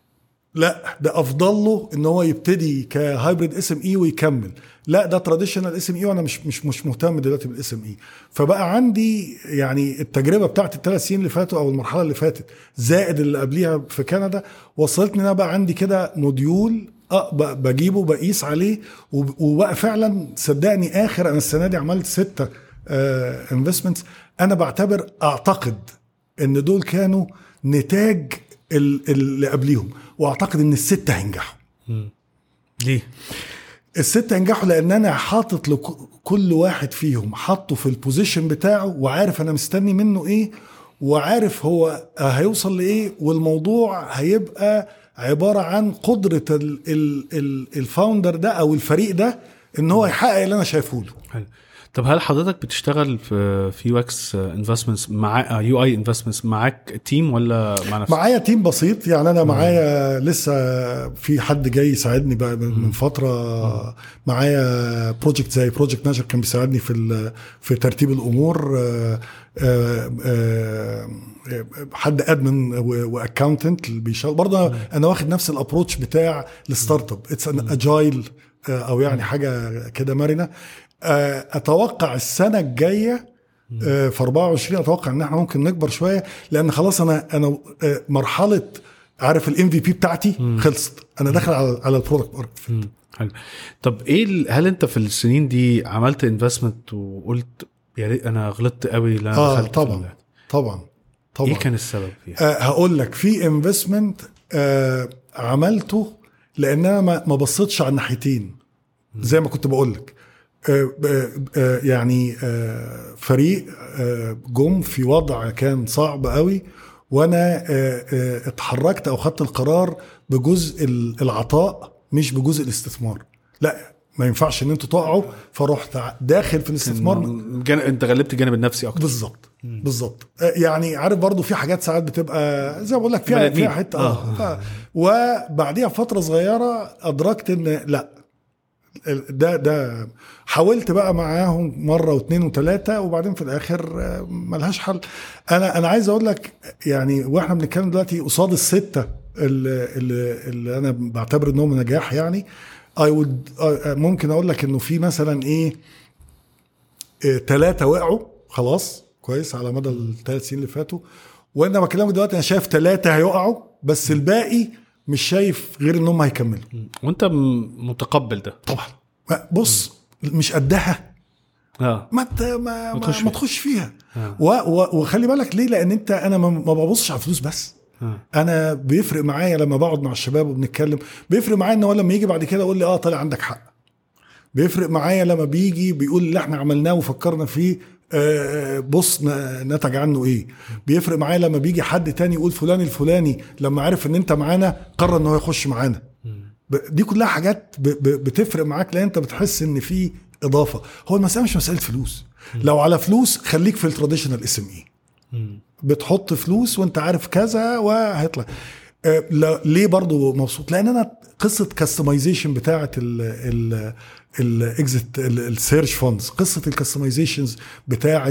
لا ده افضل له ان هو يبتدي كهايبريد اس ام اي ويكمل لا ده تراديشنال اس ام اي وانا مش مش مش مهتم دلوقتي بالاس ام اي فبقى عندي يعني التجربه بتاعت الثلاث سنين اللي فاتوا او المرحله اللي فاتت زائد اللي قبليها في كندا وصلتني ان انا بقى عندي كده موديول اه بجيبه بقيس عليه وبقى فعلا صدقني اخر انا السنه دي عملت سته انفستمنتس آه انا بعتبر اعتقد ان دول كانوا نتاج اللي قبليهم واعتقد ان السته هينجحوا ليه الستة ينجحوا لان انا حاطط لكل واحد فيهم حاطه في البوزيشن بتاعه وعارف انا مستني منه ايه وعارف هو هيوصل لايه والموضوع هيبقى عباره عن قدره الفاوندر ده او الفريق ده ان هو يحقق اللي انا شايفه له حلو. طب هل حضرتك بتشتغل في في يو اكس انفستمنتس مع يو اي انفستمنتس معاك تيم ولا مع نفسك؟ معايا تيم بسيط يعني انا معايا لسه في حد جاي يساعدني بقى من فتره معايا بروجكت زي بروجكت مانجر كان بيساعدني في في ترتيب الامور آه، آه، آه، حد ادمن واكاونتنت اللي بيشتغل برضه انا واخد نفس الابروتش بتاع الستارت اب اتس ان اجايل آه، او يعني حاجه كده مرنه آه، اتوقع السنه الجايه آه، في 24 اتوقع ان احنا ممكن نكبر شويه لان خلاص انا انا آه، مرحله عارف الام في بي بتاعتي خلصت انا داخل على على البرودكت ماركت فيت. مم. حلو طب ايه ال- هل انت في السنين دي عملت انفستمنت وقلت يا ريت انا غلطت قوي لما اه دخلت في طبعا ال- طبعا طبعا ايه كان السبب فيها؟ آه هقول لك في انفستمنت آه عملته لان انا ما ما بصيتش على الناحيتين زي ما كنت بقول لك آه آه آه يعني آه فريق آه جم في وضع كان صعب قوي وانا آه آه اتحركت او خدت القرار بجزء ال- العطاء مش بجزء الاستثمار لا ما ينفعش ان انتوا تقعوا فرحت داخل في الاستثمار جان... انت غلبت الجانب النفسي اكتر بالظبط بالظبط آه، يعني عارف برضو في حاجات ساعات بتبقى زي ما بقول لك فيها بني آدمين. فيها حته اه ف- وبعديها بفتره صغيره ادركت ان لا ده ده حاولت بقى معاهم مره واثنين وثلاثه وبعدين في الاخر آه، ملهاش حل انا انا عايز اقول لك يعني واحنا بنتكلم دلوقتي قصاد السته اللي, اللي, اللي انا بعتبر انهم نجاح يعني اي وود ممكن اقول لك انه في مثلا ايه ثلاثة وقعوا خلاص كويس على مدى الثلاث سنين اللي فاتوا وانا بكلمك دلوقتي انا شايف ثلاثة هيقعوا بس الباقي مش شايف غير ان هم هيكملوا وانت م- متقبل ده طبعا بص مش قدها اه ما ت- ما ما تخش تخش, فيها. ما تخش فيها آه. و و وخلي بالك ليه لان انت انا ما ما ببصش على الفلوس بس آه. انا بيفرق معايا لما بقعد مع الشباب وبنتكلم بيفرق معايا ان هو لما يجي بعد كده يقول لي اه طلع عندك حق بيفرق معايا لما بيجي بيقول اللي احنا عملناه وفكرنا فيه آه، آه، بص ن- نتج عنه ايه بيفرق معايا لما بيجي حد تاني يقول فلان الفلاني لما عرف ان انت معانا قرر ان هو يخش معانا ب- دي كلها حاجات ب- ب- بتفرق معاك لان انت بتحس ان في اضافه هو المساله مش مساله فلوس لو على فلوس خليك في التراديشنال اس ام اي مم. بتحط فلوس وانت عارف كذا وهيطلع آه، لا- ليه برضو مبسوط لان انا قصه كاستمايزيشن بتاعه ال الاكزيت السيرش فاندز قصه الكاستمايزيشنز بتاعه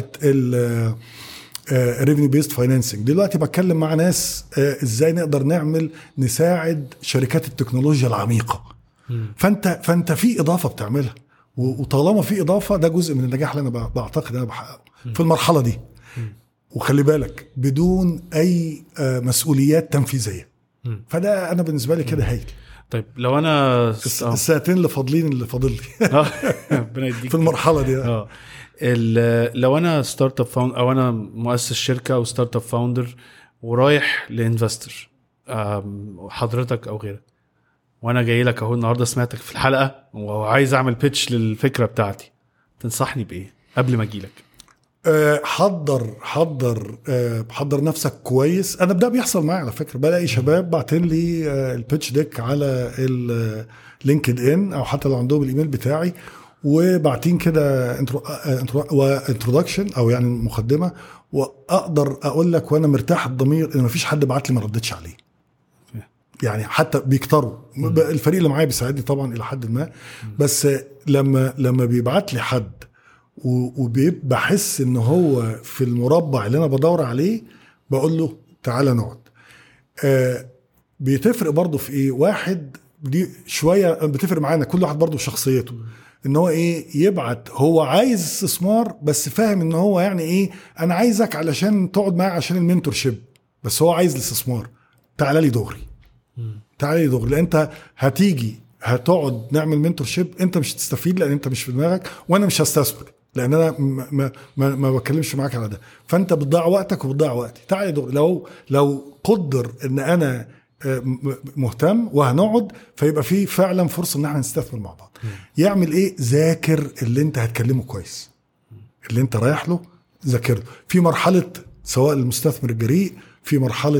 الريفينيو بيست فاينانسنج دلوقتي بتكلم مع ناس آه، ازاي نقدر نعمل نساعد شركات التكنولوجيا العميقه فانت فانت في اضافه بتعملها و- وطالما في اضافه ده جزء من النجاح اللي انا ب- بعتقد انا بحققه في المرحله دي وخلي بالك بدون اي آه، مسؤوليات تنفيذيه مم. فده انا بالنسبه لي كده هايل طيب لو انا الس- آه. الساعتين اللي فاضلين اللي فاضل لي آه. ربنا يديك في المرحله دي اه ال- لو انا ستارت اب فاوند او انا مؤسس شركه او ستارت اب فاوندر ورايح لانفستر آم، حضرتك او غيرك وانا جاي لك اهو النهارده سمعتك في الحلقه وعايز اعمل بيتش للفكره بتاعتي تنصحني بايه قبل ما اجي لك آه، حضر حضر آه، حضر نفسك كويس انا ده بيحصل معايا على فكره بلاقي شباب باعتين لي آه، البيتش ديك على اللينكد ان او حتى لو عندهم الايميل بتاعي وبعتين كده انترودكشن او يعني مقدمه واقدر اقول لك وانا مرتاح الضمير ان مفيش حد بعت لي ما ردتش عليه يعني حتى بيكتروا الفريق اللي معايا بيساعدني طبعا الى حد ما بس لما لما بيبعت لي حد وبحس ان هو في المربع اللي انا بدور عليه بقول له تعالى نقعد آه بتفرق برضه في ايه واحد دي شويه بتفرق معانا كل واحد برضه شخصيته ان هو ايه يبعت هو عايز استثمار بس فاهم ان هو يعني ايه انا عايزك علشان تقعد معايا عشان المنتور شيب بس هو عايز الاستثمار تعالى لي دغري تعالى لي دغري لان انت هتيجي هتقعد نعمل منتور شيب انت مش هتستفيد لان انت مش في دماغك وانا مش هستثمر لان انا ما, ما, ما, ما بتكلمش معاك على ده فانت بتضيع وقتك وبتضيع وقتي تعالى دغري لو لو قدر ان انا مهتم وهنقعد فيبقى في فعلا فرصه ان احنا نستثمر مع بعض يعمل ايه ذاكر اللي انت هتكلمه كويس اللي انت رايح له ذاكره في مرحله سواء المستثمر الجريء في مرحله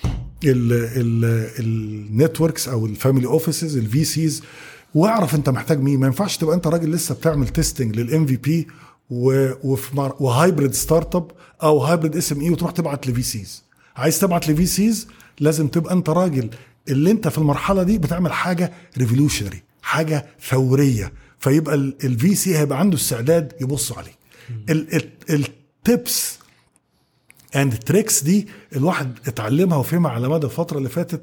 النتوركس او الفاميلي اوفيسز الفي سيز واعرف انت محتاج مين ما ينفعش تبقى انت راجل لسه بتعمل تيستنج للام في بي وهايبريد ستارت اب او هايبريد اس ام اي وتروح تبعت لفي سيز عايز تبعت لفي سيز لازم تبقى انت راجل اللي انت في المرحله دي بتعمل حاجه ريفولوشنري حاجه ثوريه فيبقى الفي سي هيبقى عنده استعداد يبص عليك التبس اند تريكس دي الواحد اتعلمها وفهمها على مدى الفتره اللي فاتت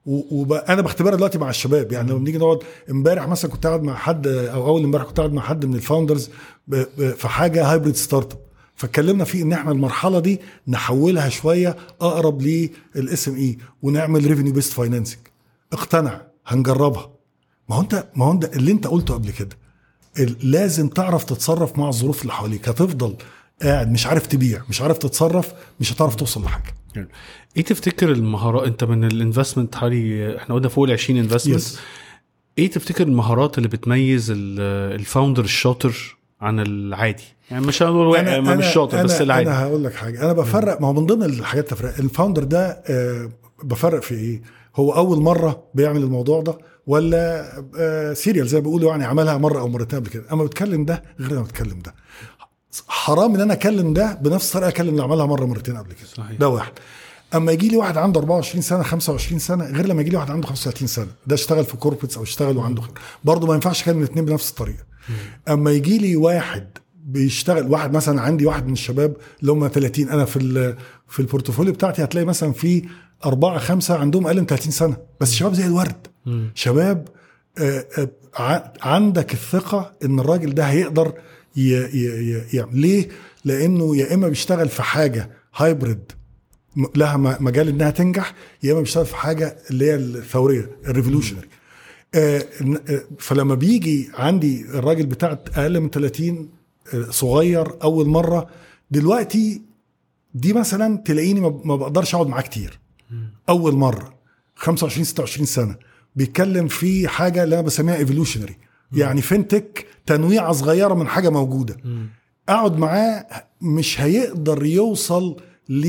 وانا بختبرها دلوقتي مع الشباب يعني لما بنيجي نقعد امبارح مثلا كنت قاعد مع حد او اول امبارح كنت قاعد مع حد من الفاوندرز ب- ب- في حاجه هايبريد ستارت اب فاتكلمنا فيه ان احنا المرحله دي نحولها شويه اقرب للاس ام اي ونعمل ريفينيو بيست فاينانسنج اقتنع هنجربها ما هو انت ما هو انت اللي انت قلته قبل كده ال- لازم تعرف تتصرف مع الظروف اللي حواليك هتفضل قاعد مش عارف تبيع مش عارف تتصرف مش هتعرف توصل لحاجه ايه تفتكر المهارات انت من الانفستمنت حوالي احنا قلنا فوق ال 20 انفستمنت Yes. ايه تفتكر المهارات اللي بتميز ال- الفاوندر الشاطر عن العادي يعني مش هنقول واحد ما مش شاطر بس أنا العادي انا هقول لك حاجه انا بفرق ما هو من ضمن الحاجات تفرق الفاوندر ده آه، بفرق في ايه هو اول مره بيعمل الموضوع ده ولا آه، سيريال زي ما بيقولوا يعني عملها مره او مرتين قبل كده اما بتكلم ده غير لما بتكلم ده حرام ان انا اكلم ده بنفس الطريقه اكلم اللي عملها مره مرتين قبل كده صحيح. ده واحد اما يجي لي واحد عنده 24 سنه 25 سنه غير لما يجي لي واحد عنده 35 سنه ده اشتغل في كوربريتس او اشتغل وعنده خبره برضه ما ينفعش اكلم الاثنين بنفس الطريقه اما يجي لي واحد بيشتغل واحد مثلا عندي واحد من الشباب اللي هم 30 انا في ال- في البورتفوليو بتاعتي هتلاقي مثلا في أربعة خمسة عندهم أقل من 30 سنة بس شباب زي الورد شباب آه، آه، ع- عندك الثقة إن الراجل ده هيقدر ي- ي- ي- يعمل ليه؟ لأنه يا إما بيشتغل في حاجة هايبريد م- لها م- مجال انها تنجح يا اما بيشتغل في حاجه اللي هي الثوريه الريفولوشنري آه، ن- آه، فلما بيجي عندي الراجل بتاع اقل من 30 آه، صغير اول مره دلوقتي دي مثلا تلاقيني ما- ما بقدرش اقعد معاه كتير اول مره 25 26 سنه بيتكلم في حاجه اللي انا بسميها ايفولوشنري يعني فينتك تنويعه صغيره من حاجه موجوده اقعد معاه مش هيقدر يوصل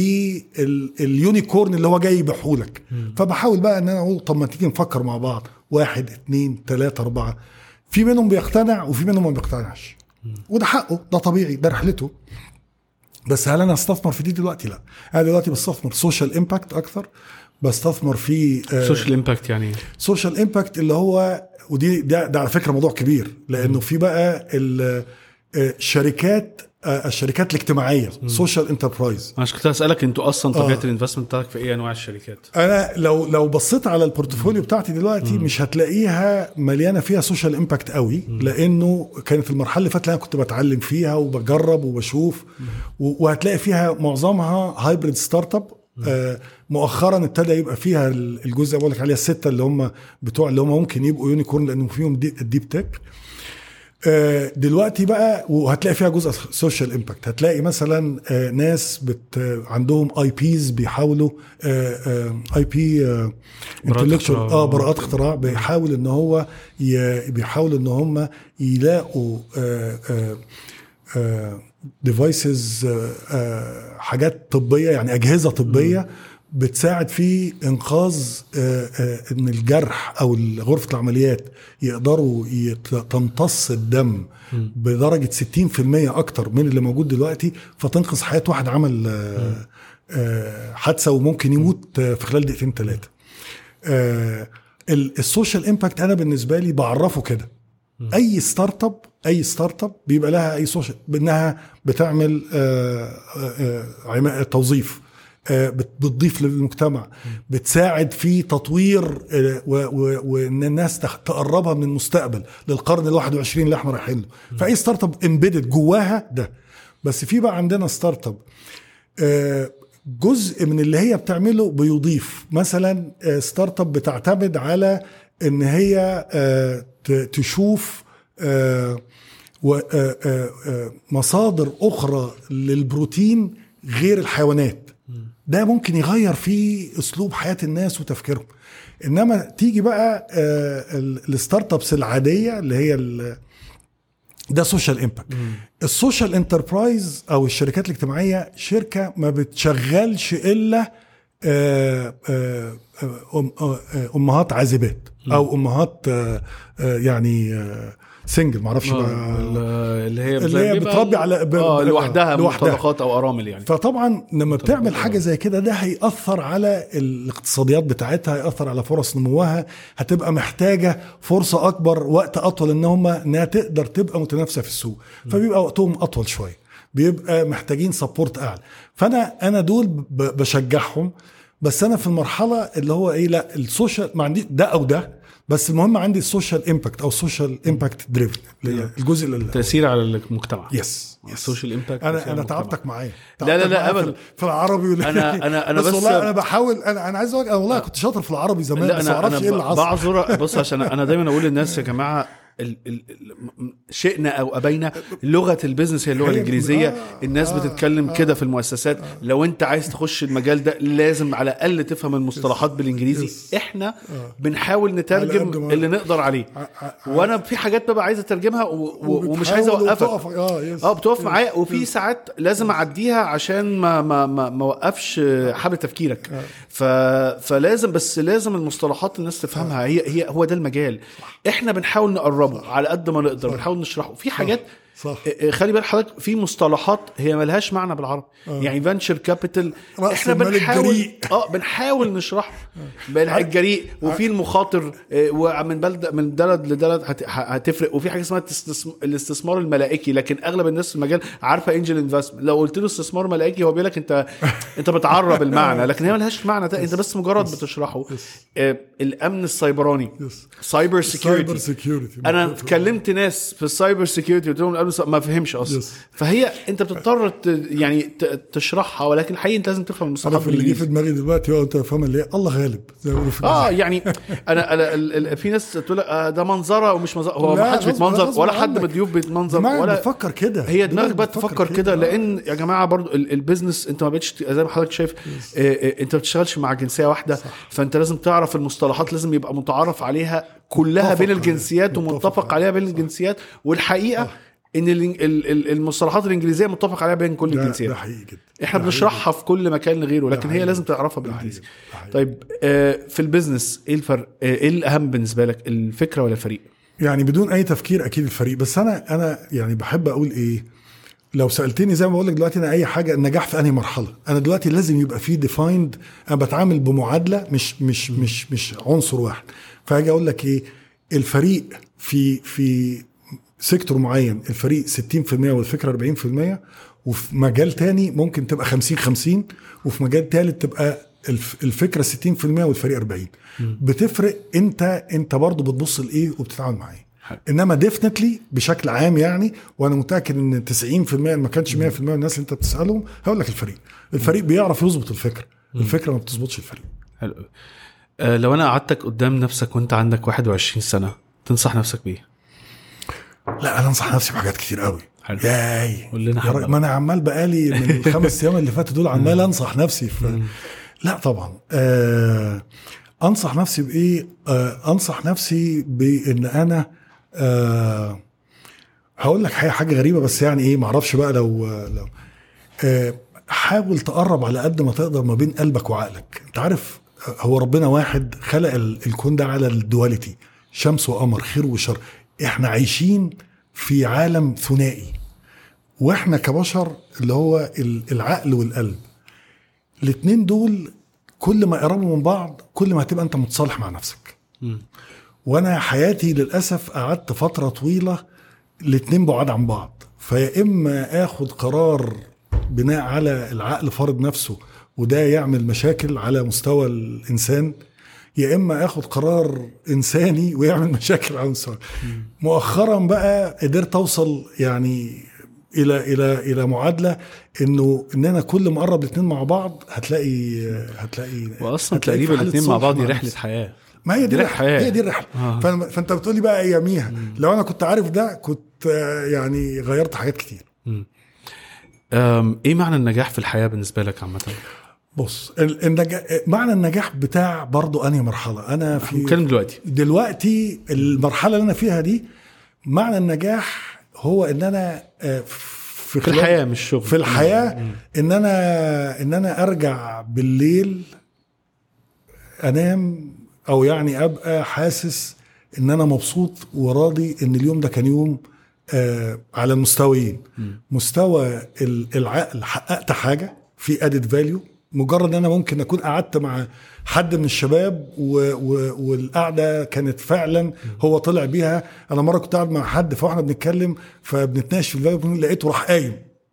لليونيكورن اللي هو جاي يبيعهولك فبحاول بقى ان انا اقول طب ما تيجي نفكر مع بعض واحد اتنين تلاته اربعه في منهم بيقتنع وفي منهم ما بيقتنعش وده حقه ده طبيعي ده رحلته بس هل انا استثمر في دي دلوقتي لا انا دلوقتي بستثمر سوشيال امباكت اكثر بستثمر في آه، سوشيال امباكت يعني سوشيال امباكت اللي هو ودي ده, ده على فكره موضوع كبير لانه في بقى ال- آه، الشركات آه، الشركات الاجتماعيه سوشيال انتربرايز انا عشان كنت اسالك انتوا اصلا طبيعه آه. الانفستمنت بتاعك في ايه انواع الشركات انا لو لو بصيت على البورتفوليو بتاعتي دلوقتي مش هتلاقيها مليانه فيها سوشيال امباكت قوي لانه كانت المرحله اللي فاتت اللي انا كنت بتعلم فيها وبجرب وبشوف و- وهتلاقي فيها معظمها هايبريد ستارت اب آه، مؤخرا ابتدى يبقى فيها ال- الجزء اللي بقول لك عليها السته اللي هم بتوع اللي هم ممكن يبقوا يونيكورن لانهم فيهم دي الديب تك آه، دلوقتي بقى وهتلاقي فيها جزء سوشيال امباكت هتلاقي مثلا آه، ناس بت آه، عندهم اي بيز بيحاولوا اي بي انتلكشوال اختراع. اه براءات اختراع بيحاول ان هو ي- بيحاولوا ان هم يلاقوا ديفايسز حاجات طبيه يعني اجهزه طبيه بتساعد في انقاذ آه، آه، ان الجرح او غرفه العمليات يقدروا يت- تمتص الدم بدرجه 60% اكتر من اللي موجود دلوقتي فتنقذ حياه واحد عمل آه، آه، حادثه وممكن يموت آه، في خلال دقيقتين ثلاثه آه، ال- السوشيال امباكت انا بالنسبه لي بعرفه كده اي ستارت اب اي ستارت اب بيبقى لها اي سوشيال بانها بتعمل آه، آه، عما- توظيف آه، بت- بتضيف للمجتمع بتساعد في تطوير آه، و- و- وان الناس تخ- تقربها من المستقبل للقرن ال 21 اللي احنا رايحين له فاي ستارت اب امبيدد جواها ده بس في بقى عندنا ستارت اب آه، جزء من اللي هي بتعمله بيضيف مثلا آه، ستارت اب بتعتمد على ان هي آه، ت- تشوف آه، و- آه، آه، آه، مصادر اخرى للبروتين غير الحيوانات ده ممكن يغير في اسلوب حياه الناس وتفكيرهم انما تيجي بقى آه، ال- الستارت ابس العاديه اللي هي ال- ده سوشيال امباكت السوشيال انتربرايز او الشركات الاجتماعيه شركه ما بتشغلش الا آه، آه، آه، أم- آه، امهات عازبات او امهات آه، آه، يعني آه، سنجل معرفش آه، بقى ال- اللي هي اللي هي بيبقى- بتربي على- ب- اه ب- لوحدها لوحدها. مطلقات او ارامل يعني فطبعا لما بتعمل طبعاً. حاجه زي كده ده هيأثر على الاقتصاديات بتاعتها هيأثر على فرص نموها هتبقى محتاجه فرصه اكبر وقت اطول ان هم انها تقدر تبقى متنافسه في السوق فبيبقى وقتهم اطول شويه بيبقى محتاجين سبورت اعلى فانا انا دول ب- بشجعهم بس انا في المرحله اللي هو ايه لا السوشيال ما عندي ده او ده بس المهم عندي السوشيال امباكت او السوشيال امباكت دريفن اللي هي الجزء اللي تاثير على المجتمع يس السوشيال امباكت انا انا تعبتك معايا لا لا لا تعبتك معايا ابدا في- في العربي ولا أنا- أنا- أنا بس, بس- والله انا بحاول انا انا عايز اقول لك انا والله كنت شاطر في العربي زمان لا بس ما انا اعرفش انا ايه اللي ب- حصل بعذر بص عشان انا دايما اقول للناس يا جماعه ال ال ال- شئنا او ابينا لغه البيزنس هي اللغه هي- الانجليزيه آه، الناس آه، بتتكلم آه. كده في المؤسسات لو انت عايز تخش المجال ده لازم على الاقل تفهم المصطلحات بالانجليزي يس. احنا بنحاول على نترجم قد ما- اللي نقدر عليه ع- ع- وانا في حاجات ببقى عايز اترجمها و- و- ومش عايز وبتحاول اوقفك وبتقف- اه يس اه بتقف يس. معايا وفي ساعات لازم اعديها عشان ما ما ما, ما اوقفش حبل تفكيرك ف فلازم بس لازم المصطلحات الناس تفهمها هي هي هو ده المجال احنا بنحاول نقربه على قد ما نقدر بنحاول نشرحه في حاجات صح آه، خلي بال حضرتك في مصطلحات هي ملهاش معنى بالعربي يعني فانشر كابيتال رأس احنا المال بنحاول الجريء. اه بنحاول نشرحه بل- الجريء وفي المخاطر آه، ومن بلد من بلد لبلد هت- ه- هتفرق وفي حاجه اسمها التستثم- الاستثمار الملائكي لكن اغلب الناس في المجال عارفه انجل انفستمنت لو قلت له استثمار ملائكي هو بيقول لك انت انت بتعرب المعنى لكن هي ملهاش معنى ده انت بس مجرد بتشرحه آه، الامن السيبراني يس. سايبر سايبر سيكيورتي سيكيورتي انا كلمت ناس في السايبر سيكيورتي قلت لهم الأمن السي- ما فهمش اصلا Yes. فهي انت بتضطر ت- يعني ت- تشرحها ولكن الحقيقه انت لازم تفهم المصطلحات عارف اللي جه في بالانجليزي دماغي دلوقتي هو انت فاهم اللي هي الله غالب زي ما بيقولوا في اه يعني انا انا ال- ال- في ناس تقول لك آه، ده منظره ومش منظره هو لا، ما حدش غصب- بيتمنظر غصب ولا حد عنك. من الضيوف بيتمنظر دماغك ولا بتفكر كده هي دماغك بقى بتفكر تفكر كده آه. لان يا جماعه برضو ال- البيزنس انت ما بقتش ت- زي ما حضرتك شايف آه، آه، انت ما بتشتغلش مع جنسيه واحده فانت لازم تعرف المصطلحات لازم يبقى متعارف عليها كلها متفق بين عليها. الجنسيات متفق ومتفق عليها بين الجنسيات والحقيقه ان ال- ال- ال- المصطلحات الانجليزيه متفق عليها بين كل ده, الجنسيات ده حقيقي جدا احنا ده بنشرحها في كل مكان لغيره لكن هي حقيقي. لازم تعرفها ده بالانجليزي حقيقي. ده حقيقي. طيب آه، في البيزنس ايه الفرق آه، ايه الاهم بالنسبه لك الفكره ولا الفريق يعني بدون اي تفكير اكيد الفريق بس انا انا يعني بحب اقول ايه لو سالتني زي ما بقول لك دلوقتي انا اي حاجه النجاح في انهي مرحله انا دلوقتي لازم يبقى فيه ديفايند انا بتعامل بمعادله مش مش مش مش عنصر واحد فهاجي اقول لك ايه الفريق في في سيكتور معين الفريق 60% والفكره 40% وفي مجال تاني ممكن تبقى 50 50 وفي مجال تالت تبقى الف- الفكره 60% والفريق 40 بتفرق انت انت برضه بتبص لايه وبتتعامل مع ايه حلو. انما ديفنتلي بشكل عام يعني وانا متاكد ان 90% ما كانش 100% من الناس اللي انت بتسالهم هقول لك الفريق الفريق بيعرف يظبط الفكره الفكره ما بتظبطش الفريق حلو أوي. آه، لو انا قعدتك قدام نفسك وانت عندك 21 سنه تنصح نفسك بايه لا انا انصح نفسي بحاجات كتير قوي حلو. ياي قول لنا يا حبة راجل، ما انا عمال بقالي من الخمس ايام اللي فاتوا دول عمال انصح نفسي ف... لا طبعا آه انصح نفسي بايه آه انصح نفسي بان انا آه هقول لك حاجه حاجه غريبه بس يعني ايه معرفش بقى لو لو آه حاول تقرب على قد ما تقدر ما بين قلبك وعقلك انت عارف آه، هو ربنا واحد خلق ال- الكون ده على الدواليتي شمس وقمر خير وشر احنا عايشين في عالم ثنائي واحنا كبشر اللي هو ال- العقل والقلب الاتنين دول كل ما يقربوا من بعض كل ما هتبقى انت متصالح مع نفسك مم. وانا حياتي للاسف قعدت فتره طويله الاتنين بعاد عن بعض فيا اما اخد قرار بناء على العقل فرض نفسه وده يعمل مشاكل على مستوى الانسان يا اما اخد قرار انساني ويعمل مشاكل على مستوى مؤخرا بقى قدرت اوصل يعني الى الى الى معادله انه ان انا كل ما اقرب الاثنين مع بعض هتلاقي هتلاقي واصلا هتلاقي تقريبا في حالة الاثنين مع صلح بعض دي مع رحله نفسك. حياه ما هي دي دي الرحله حياة. هي دي الرحله آه. فأنا- فانت بتقول لي بقى اياميها لو انا كنت عارف ده كنت آه، يعني غيرت حاجات كتير أم، ايه معنى النجاح في الحياه بالنسبه لك عامه بص ال- النجاح معنى النجاح بتاع برضو انهي مرحله انا في بنتكلم دلوقتي دلوقتي المرحله اللي انا فيها دي معنى النجاح هو ان انا آه، في, في خلال- الحياه مش شغل في الحياه ان انا ان انا ارجع بالليل انام او يعني ابقى حاسس ان انا مبسوط وراضي ان اليوم ده كان يوم آه على مستويين مستوى ال- العقل حققت حاجه في ادد فاليو مجرد ان انا ممكن اكون قعدت مع حد من الشباب و و والقعده كانت فعلا هو طلع بيها انا مره كنت قاعد مع حد فاحنا بنتكلم فبنتناقش في الفاليو لقيته راح قايم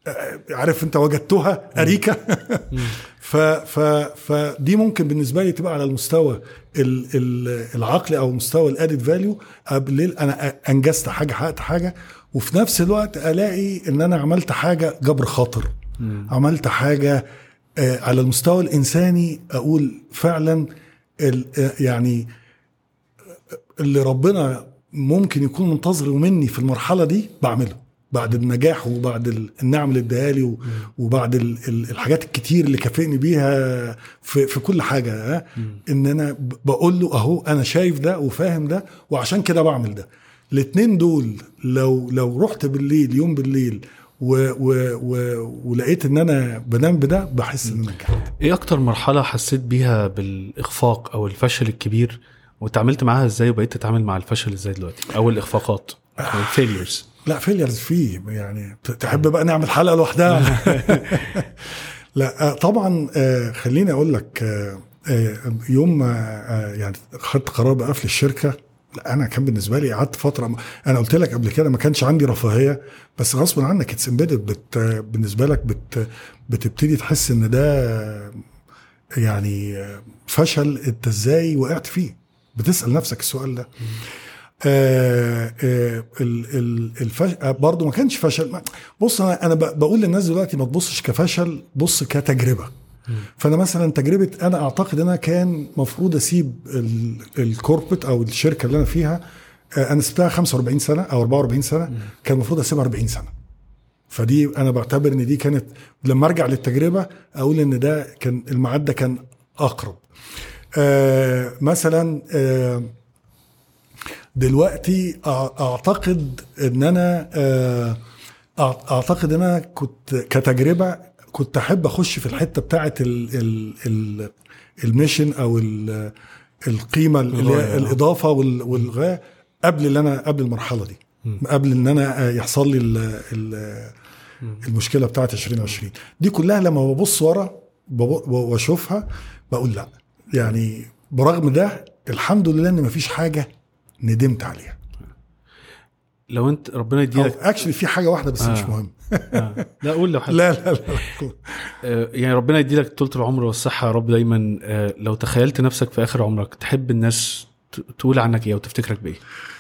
آه، عارف انت وجدتها اريكه ف ف فدي ممكن بالنسبه لي تبقى على المستوى ال- ال- العقلي او مستوى الادد فاليو بالليل انا انجزت حاجه حققت حاجه وفي نفس الوقت الاقي ان انا عملت حاجه جبر خاطر عملت حاجه آه، على المستوى الانساني اقول فعلا ال- آه، يعني اللي ربنا ممكن يكون منتظره مني في المرحله دي بعمله بعد النجاح وبعد ال- النعم اللي اداها لي و- وبعد ال- ال- الحاجات الكتير اللي كافئني بيها في, في كل حاجه ها ان انا ب- بقول له اهو انا شايف ده وفاهم ده وعشان كده بعمل ده الاتنين دول لو لو رحت بالليل يوم بالليل و و و ولقيت ان انا بنام بده بحس ان انا نجحت ايه اكتر مرحله حسيت بيها بالاخفاق او الفشل الكبير وتعاملت معاها ازاي وبقيت تتعامل مع الفشل ازاي دلوقتي او الاخفاقات او الفيليرز لا فيليرز فيه يعني ت- تحب بقى نعمل حلقه لوحدها لا آه، طبعا آه، خليني اقول لك آه، آه، يوم ما آه، يعني خدت قرار بقفل الشركه لا انا كان بالنسبه لي قعدت فتره انا قلت لك قبل كده ما كانش عندي رفاهيه بس غصب عنك اتس بت بالنسبه لك بت بتبتدي تحس ان ده يعني آه، فشل انت ازاي وقعت فيه بتسال نفسك السؤال ده آه آه ال- ال- الفش... آه، برضه ما كانش فشل ما- بص انا انا ب- بقول للناس دلوقتي ما تبصش كفشل بص كتجربه فانا مثلا تجربه انا اعتقد انا كان مفروض اسيب ال- الكوربت او الشركه اللي انا فيها آه، انا سبتها 45 سنه او 44 سنه كان المفروض اسيبها 40 سنه فدي انا بعتبر ان دي كانت لما ارجع للتجربه اقول ان ده كان الميعاد ده كان اقرب آه مثلا آه دلوقتي أع- اعتقد ان انا آه، أع- اعتقد ان انا كنت كتجربه كنت احب اخش في الحته بتاعه ال ال ال الميشن او ال القيمه اللي هي الغاية. الاضافه وال- والغايه قبل اللي انا قبل المرحله دي قبل ان انا آه، يحصل لي ال ال المشكله بتاعت 2020 دي كلها لما ببص ورا بب- واشوفها بقول لا يعني برغم ده الحمد لله ان مفيش حاجه ندمت عليها لو انت ربنا او يديلك اكشلي في حاجه واحده بس آه. مش مهم آه. لا قول لو حاجة. لا لا لا آه، يعني ربنا يديلك طولة العمر والصحة يا رب دايما آه، لو تخيلت نفسك في آخر عمرك تحب الناس ت- تقول عنك ايه وتفتكرك بايه؟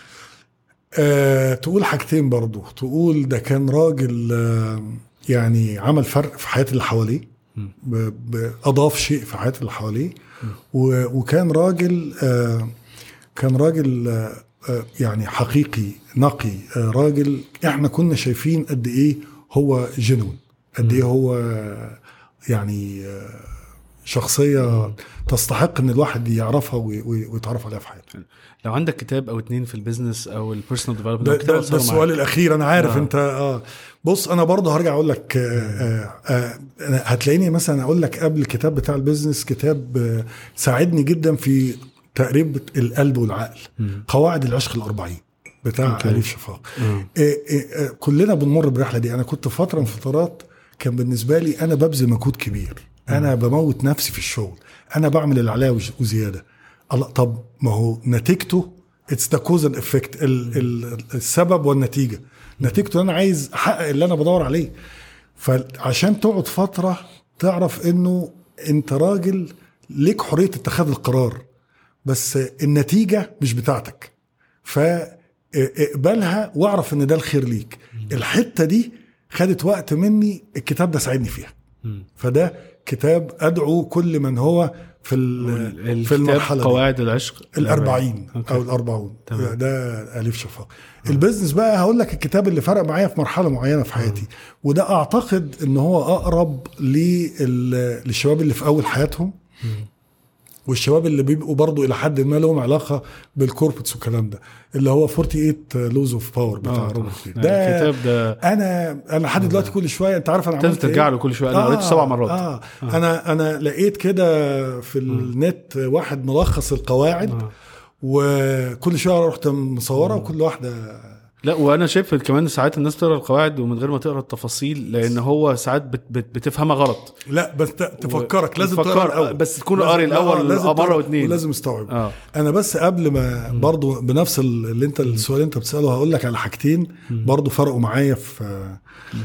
آه، تقول حاجتين برضو تقول ده كان راجل آه، يعني عمل فرق في حياة اللي حواليه ب- ب- أضاف شيء في حياة اللي حواليه و- وكان راجل آه، كان راجل آه، آه، يعني حقيقي نقي آه، راجل احنا كنا شايفين قد ايه هو جنون قد ايه هو آه، يعني آه، شخصية تستحق ان الواحد يعرفها وي- وي- ويتعرف عليها في حياته لو عندك كتاب او اتنين في البيزنس او البيرسونال ديفلوبمنت ده, ده, ده السؤال الاخير انا عارف آه. آه. انت اه بص انا برضه هرجع اقول لك آه آه آه أنا هتلاقيني مثلا اقول لك قبل الكتاب بتاع البيزنس كتاب آه ساعدني جدا في تقريب القلب والعقل قواعد العشق الأربعين بتاع أوكي. أليف شفاق إيه إيه آه، كلنا بنمر بالرحله دي انا كنت فتره من فترات كان بالنسبه لي انا ببذل مجهود كبير انا بموت نفسي في الشغل انا بعمل اللي عليا وز- وزياده الله طب ما هو نتيجته اتس ذا كوز اند افكت السبب والنتيجه نتيجته انا عايز احقق اللي انا بدور عليه فعشان تقعد فتره تعرف انه انت راجل ليك حريه اتخاذ القرار بس النتيجه مش بتاعتك فاقبلها واعرف ان ده الخير ليك الحته دي خدت وقت مني الكتاب ده ساعدني فيها فده كتاب ادعو كل من هو في ال- في المرحله دي. قواعد العشق الأربعين أوكي. أو الأربعون تمام. ده أليف شفاق البيزنس بقى هقول لك الكتاب اللي فرق معايا في مرحلة معينة في حياتي وده أعتقد إن هو أقرب لل- للشباب اللي في أول حياتهم والشباب اللي بيبقوا برضو إلى حد ما لهم علاقة بالكوربتس والكلام ده اللي هو 48 لوز اوف باور بتاع آه، روبرت طبعاً. كيوساكي. ده الكتاب ده انا انا لحد دلوقتي كل شويه انت عارف انا لازم عملت ترجع إيه؟ له كل شويه انا قريته سبع مرات آه. آه. انا انا لقيت كده في النت واحد ملخص القواعد آه. وكل شويه رحت مصوره وكل واحده لا وانا شايف كمان ساعات الناس تقرا القواعد ومن غير ما تقرا التفاصيل لان هو ساعات بت بت بتفهمها غلط لا بس ت- تفكرك لازم تفكر- تقرا الاول بس تكون لازم- قاري آه، الأول لازم مرة تقرا واتنين. ولازم استوعب اه انا بس قبل ما برضو بنفس ال- اللي انت السؤال اللي انت بتساله هقول لك على حاجتين برضو فرقوا معايا في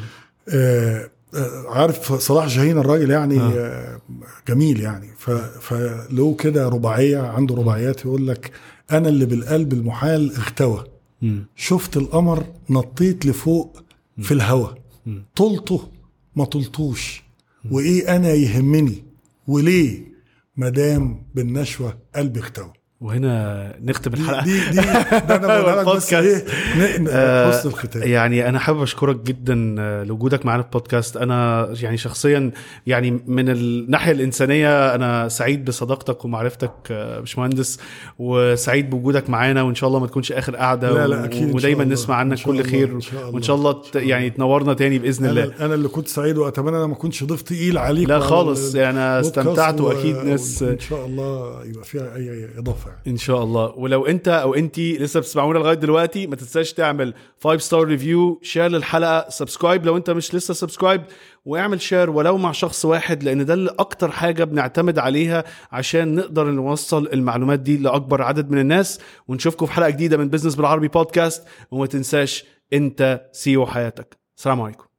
آه، آه، عارف صلاح جاهين الراجل يعني آه. آه. جميل يعني ف- فله كده رباعيه عنده رباعيات يقول لك انا اللي بالقلب المحال اغتوى مم. شفت القمر نطيت لفوق في الهوا مم. طلته ما طلتوش وايه انا يهمني وليه مدام بالنشوه قلبي اختوى وهنا نختم دي الحلقه دي, دي ده انا بقولها لك بس ايه البودكاست. ن- ن- آه، حسن الختام يعني انا حابب اشكرك جدا آه، لوجودك معانا في البودكاست انا يعني شخصيا يعني من الناحيه الانسانيه انا سعيد بصداقتك ومعرفتك آه، باشمهندس وسعيد بوجودك معانا وان شاء الله ما تكونش اخر قعده لا لا اكيد إن شاء ودايما الله. نسمع إن عنك شاء كل الله، خير إن شاء الله. وان شاء الله ت- يعني تنورنا تاني باذن الله انا انا اللي كنت سعيد واتمنى انا ما كنتش ضيف تقيل عليك لا وعلى خالص ال- يعني انا البودكاست استمتعت و- واكيد ناس وان شاء الله يبقى فيها اي اضافه يعني. ان شاء الله ولو انت او انت لسه بتسمعونا لغايه دلوقتي ما تنساش تعمل 5 ستار ريفيو شير للحلقه سبسكرايب لو انت مش لسه سبسكرايب واعمل شير ولو مع شخص واحد لان ده اللي اكتر حاجه بنعتمد عليها عشان نقدر نوصل المعلومات دي لاكبر عدد من الناس ونشوفكم في حلقه جديده من بزنس بالعربي بودكاست وما تنساش انت سيو حياتك السلام عليكم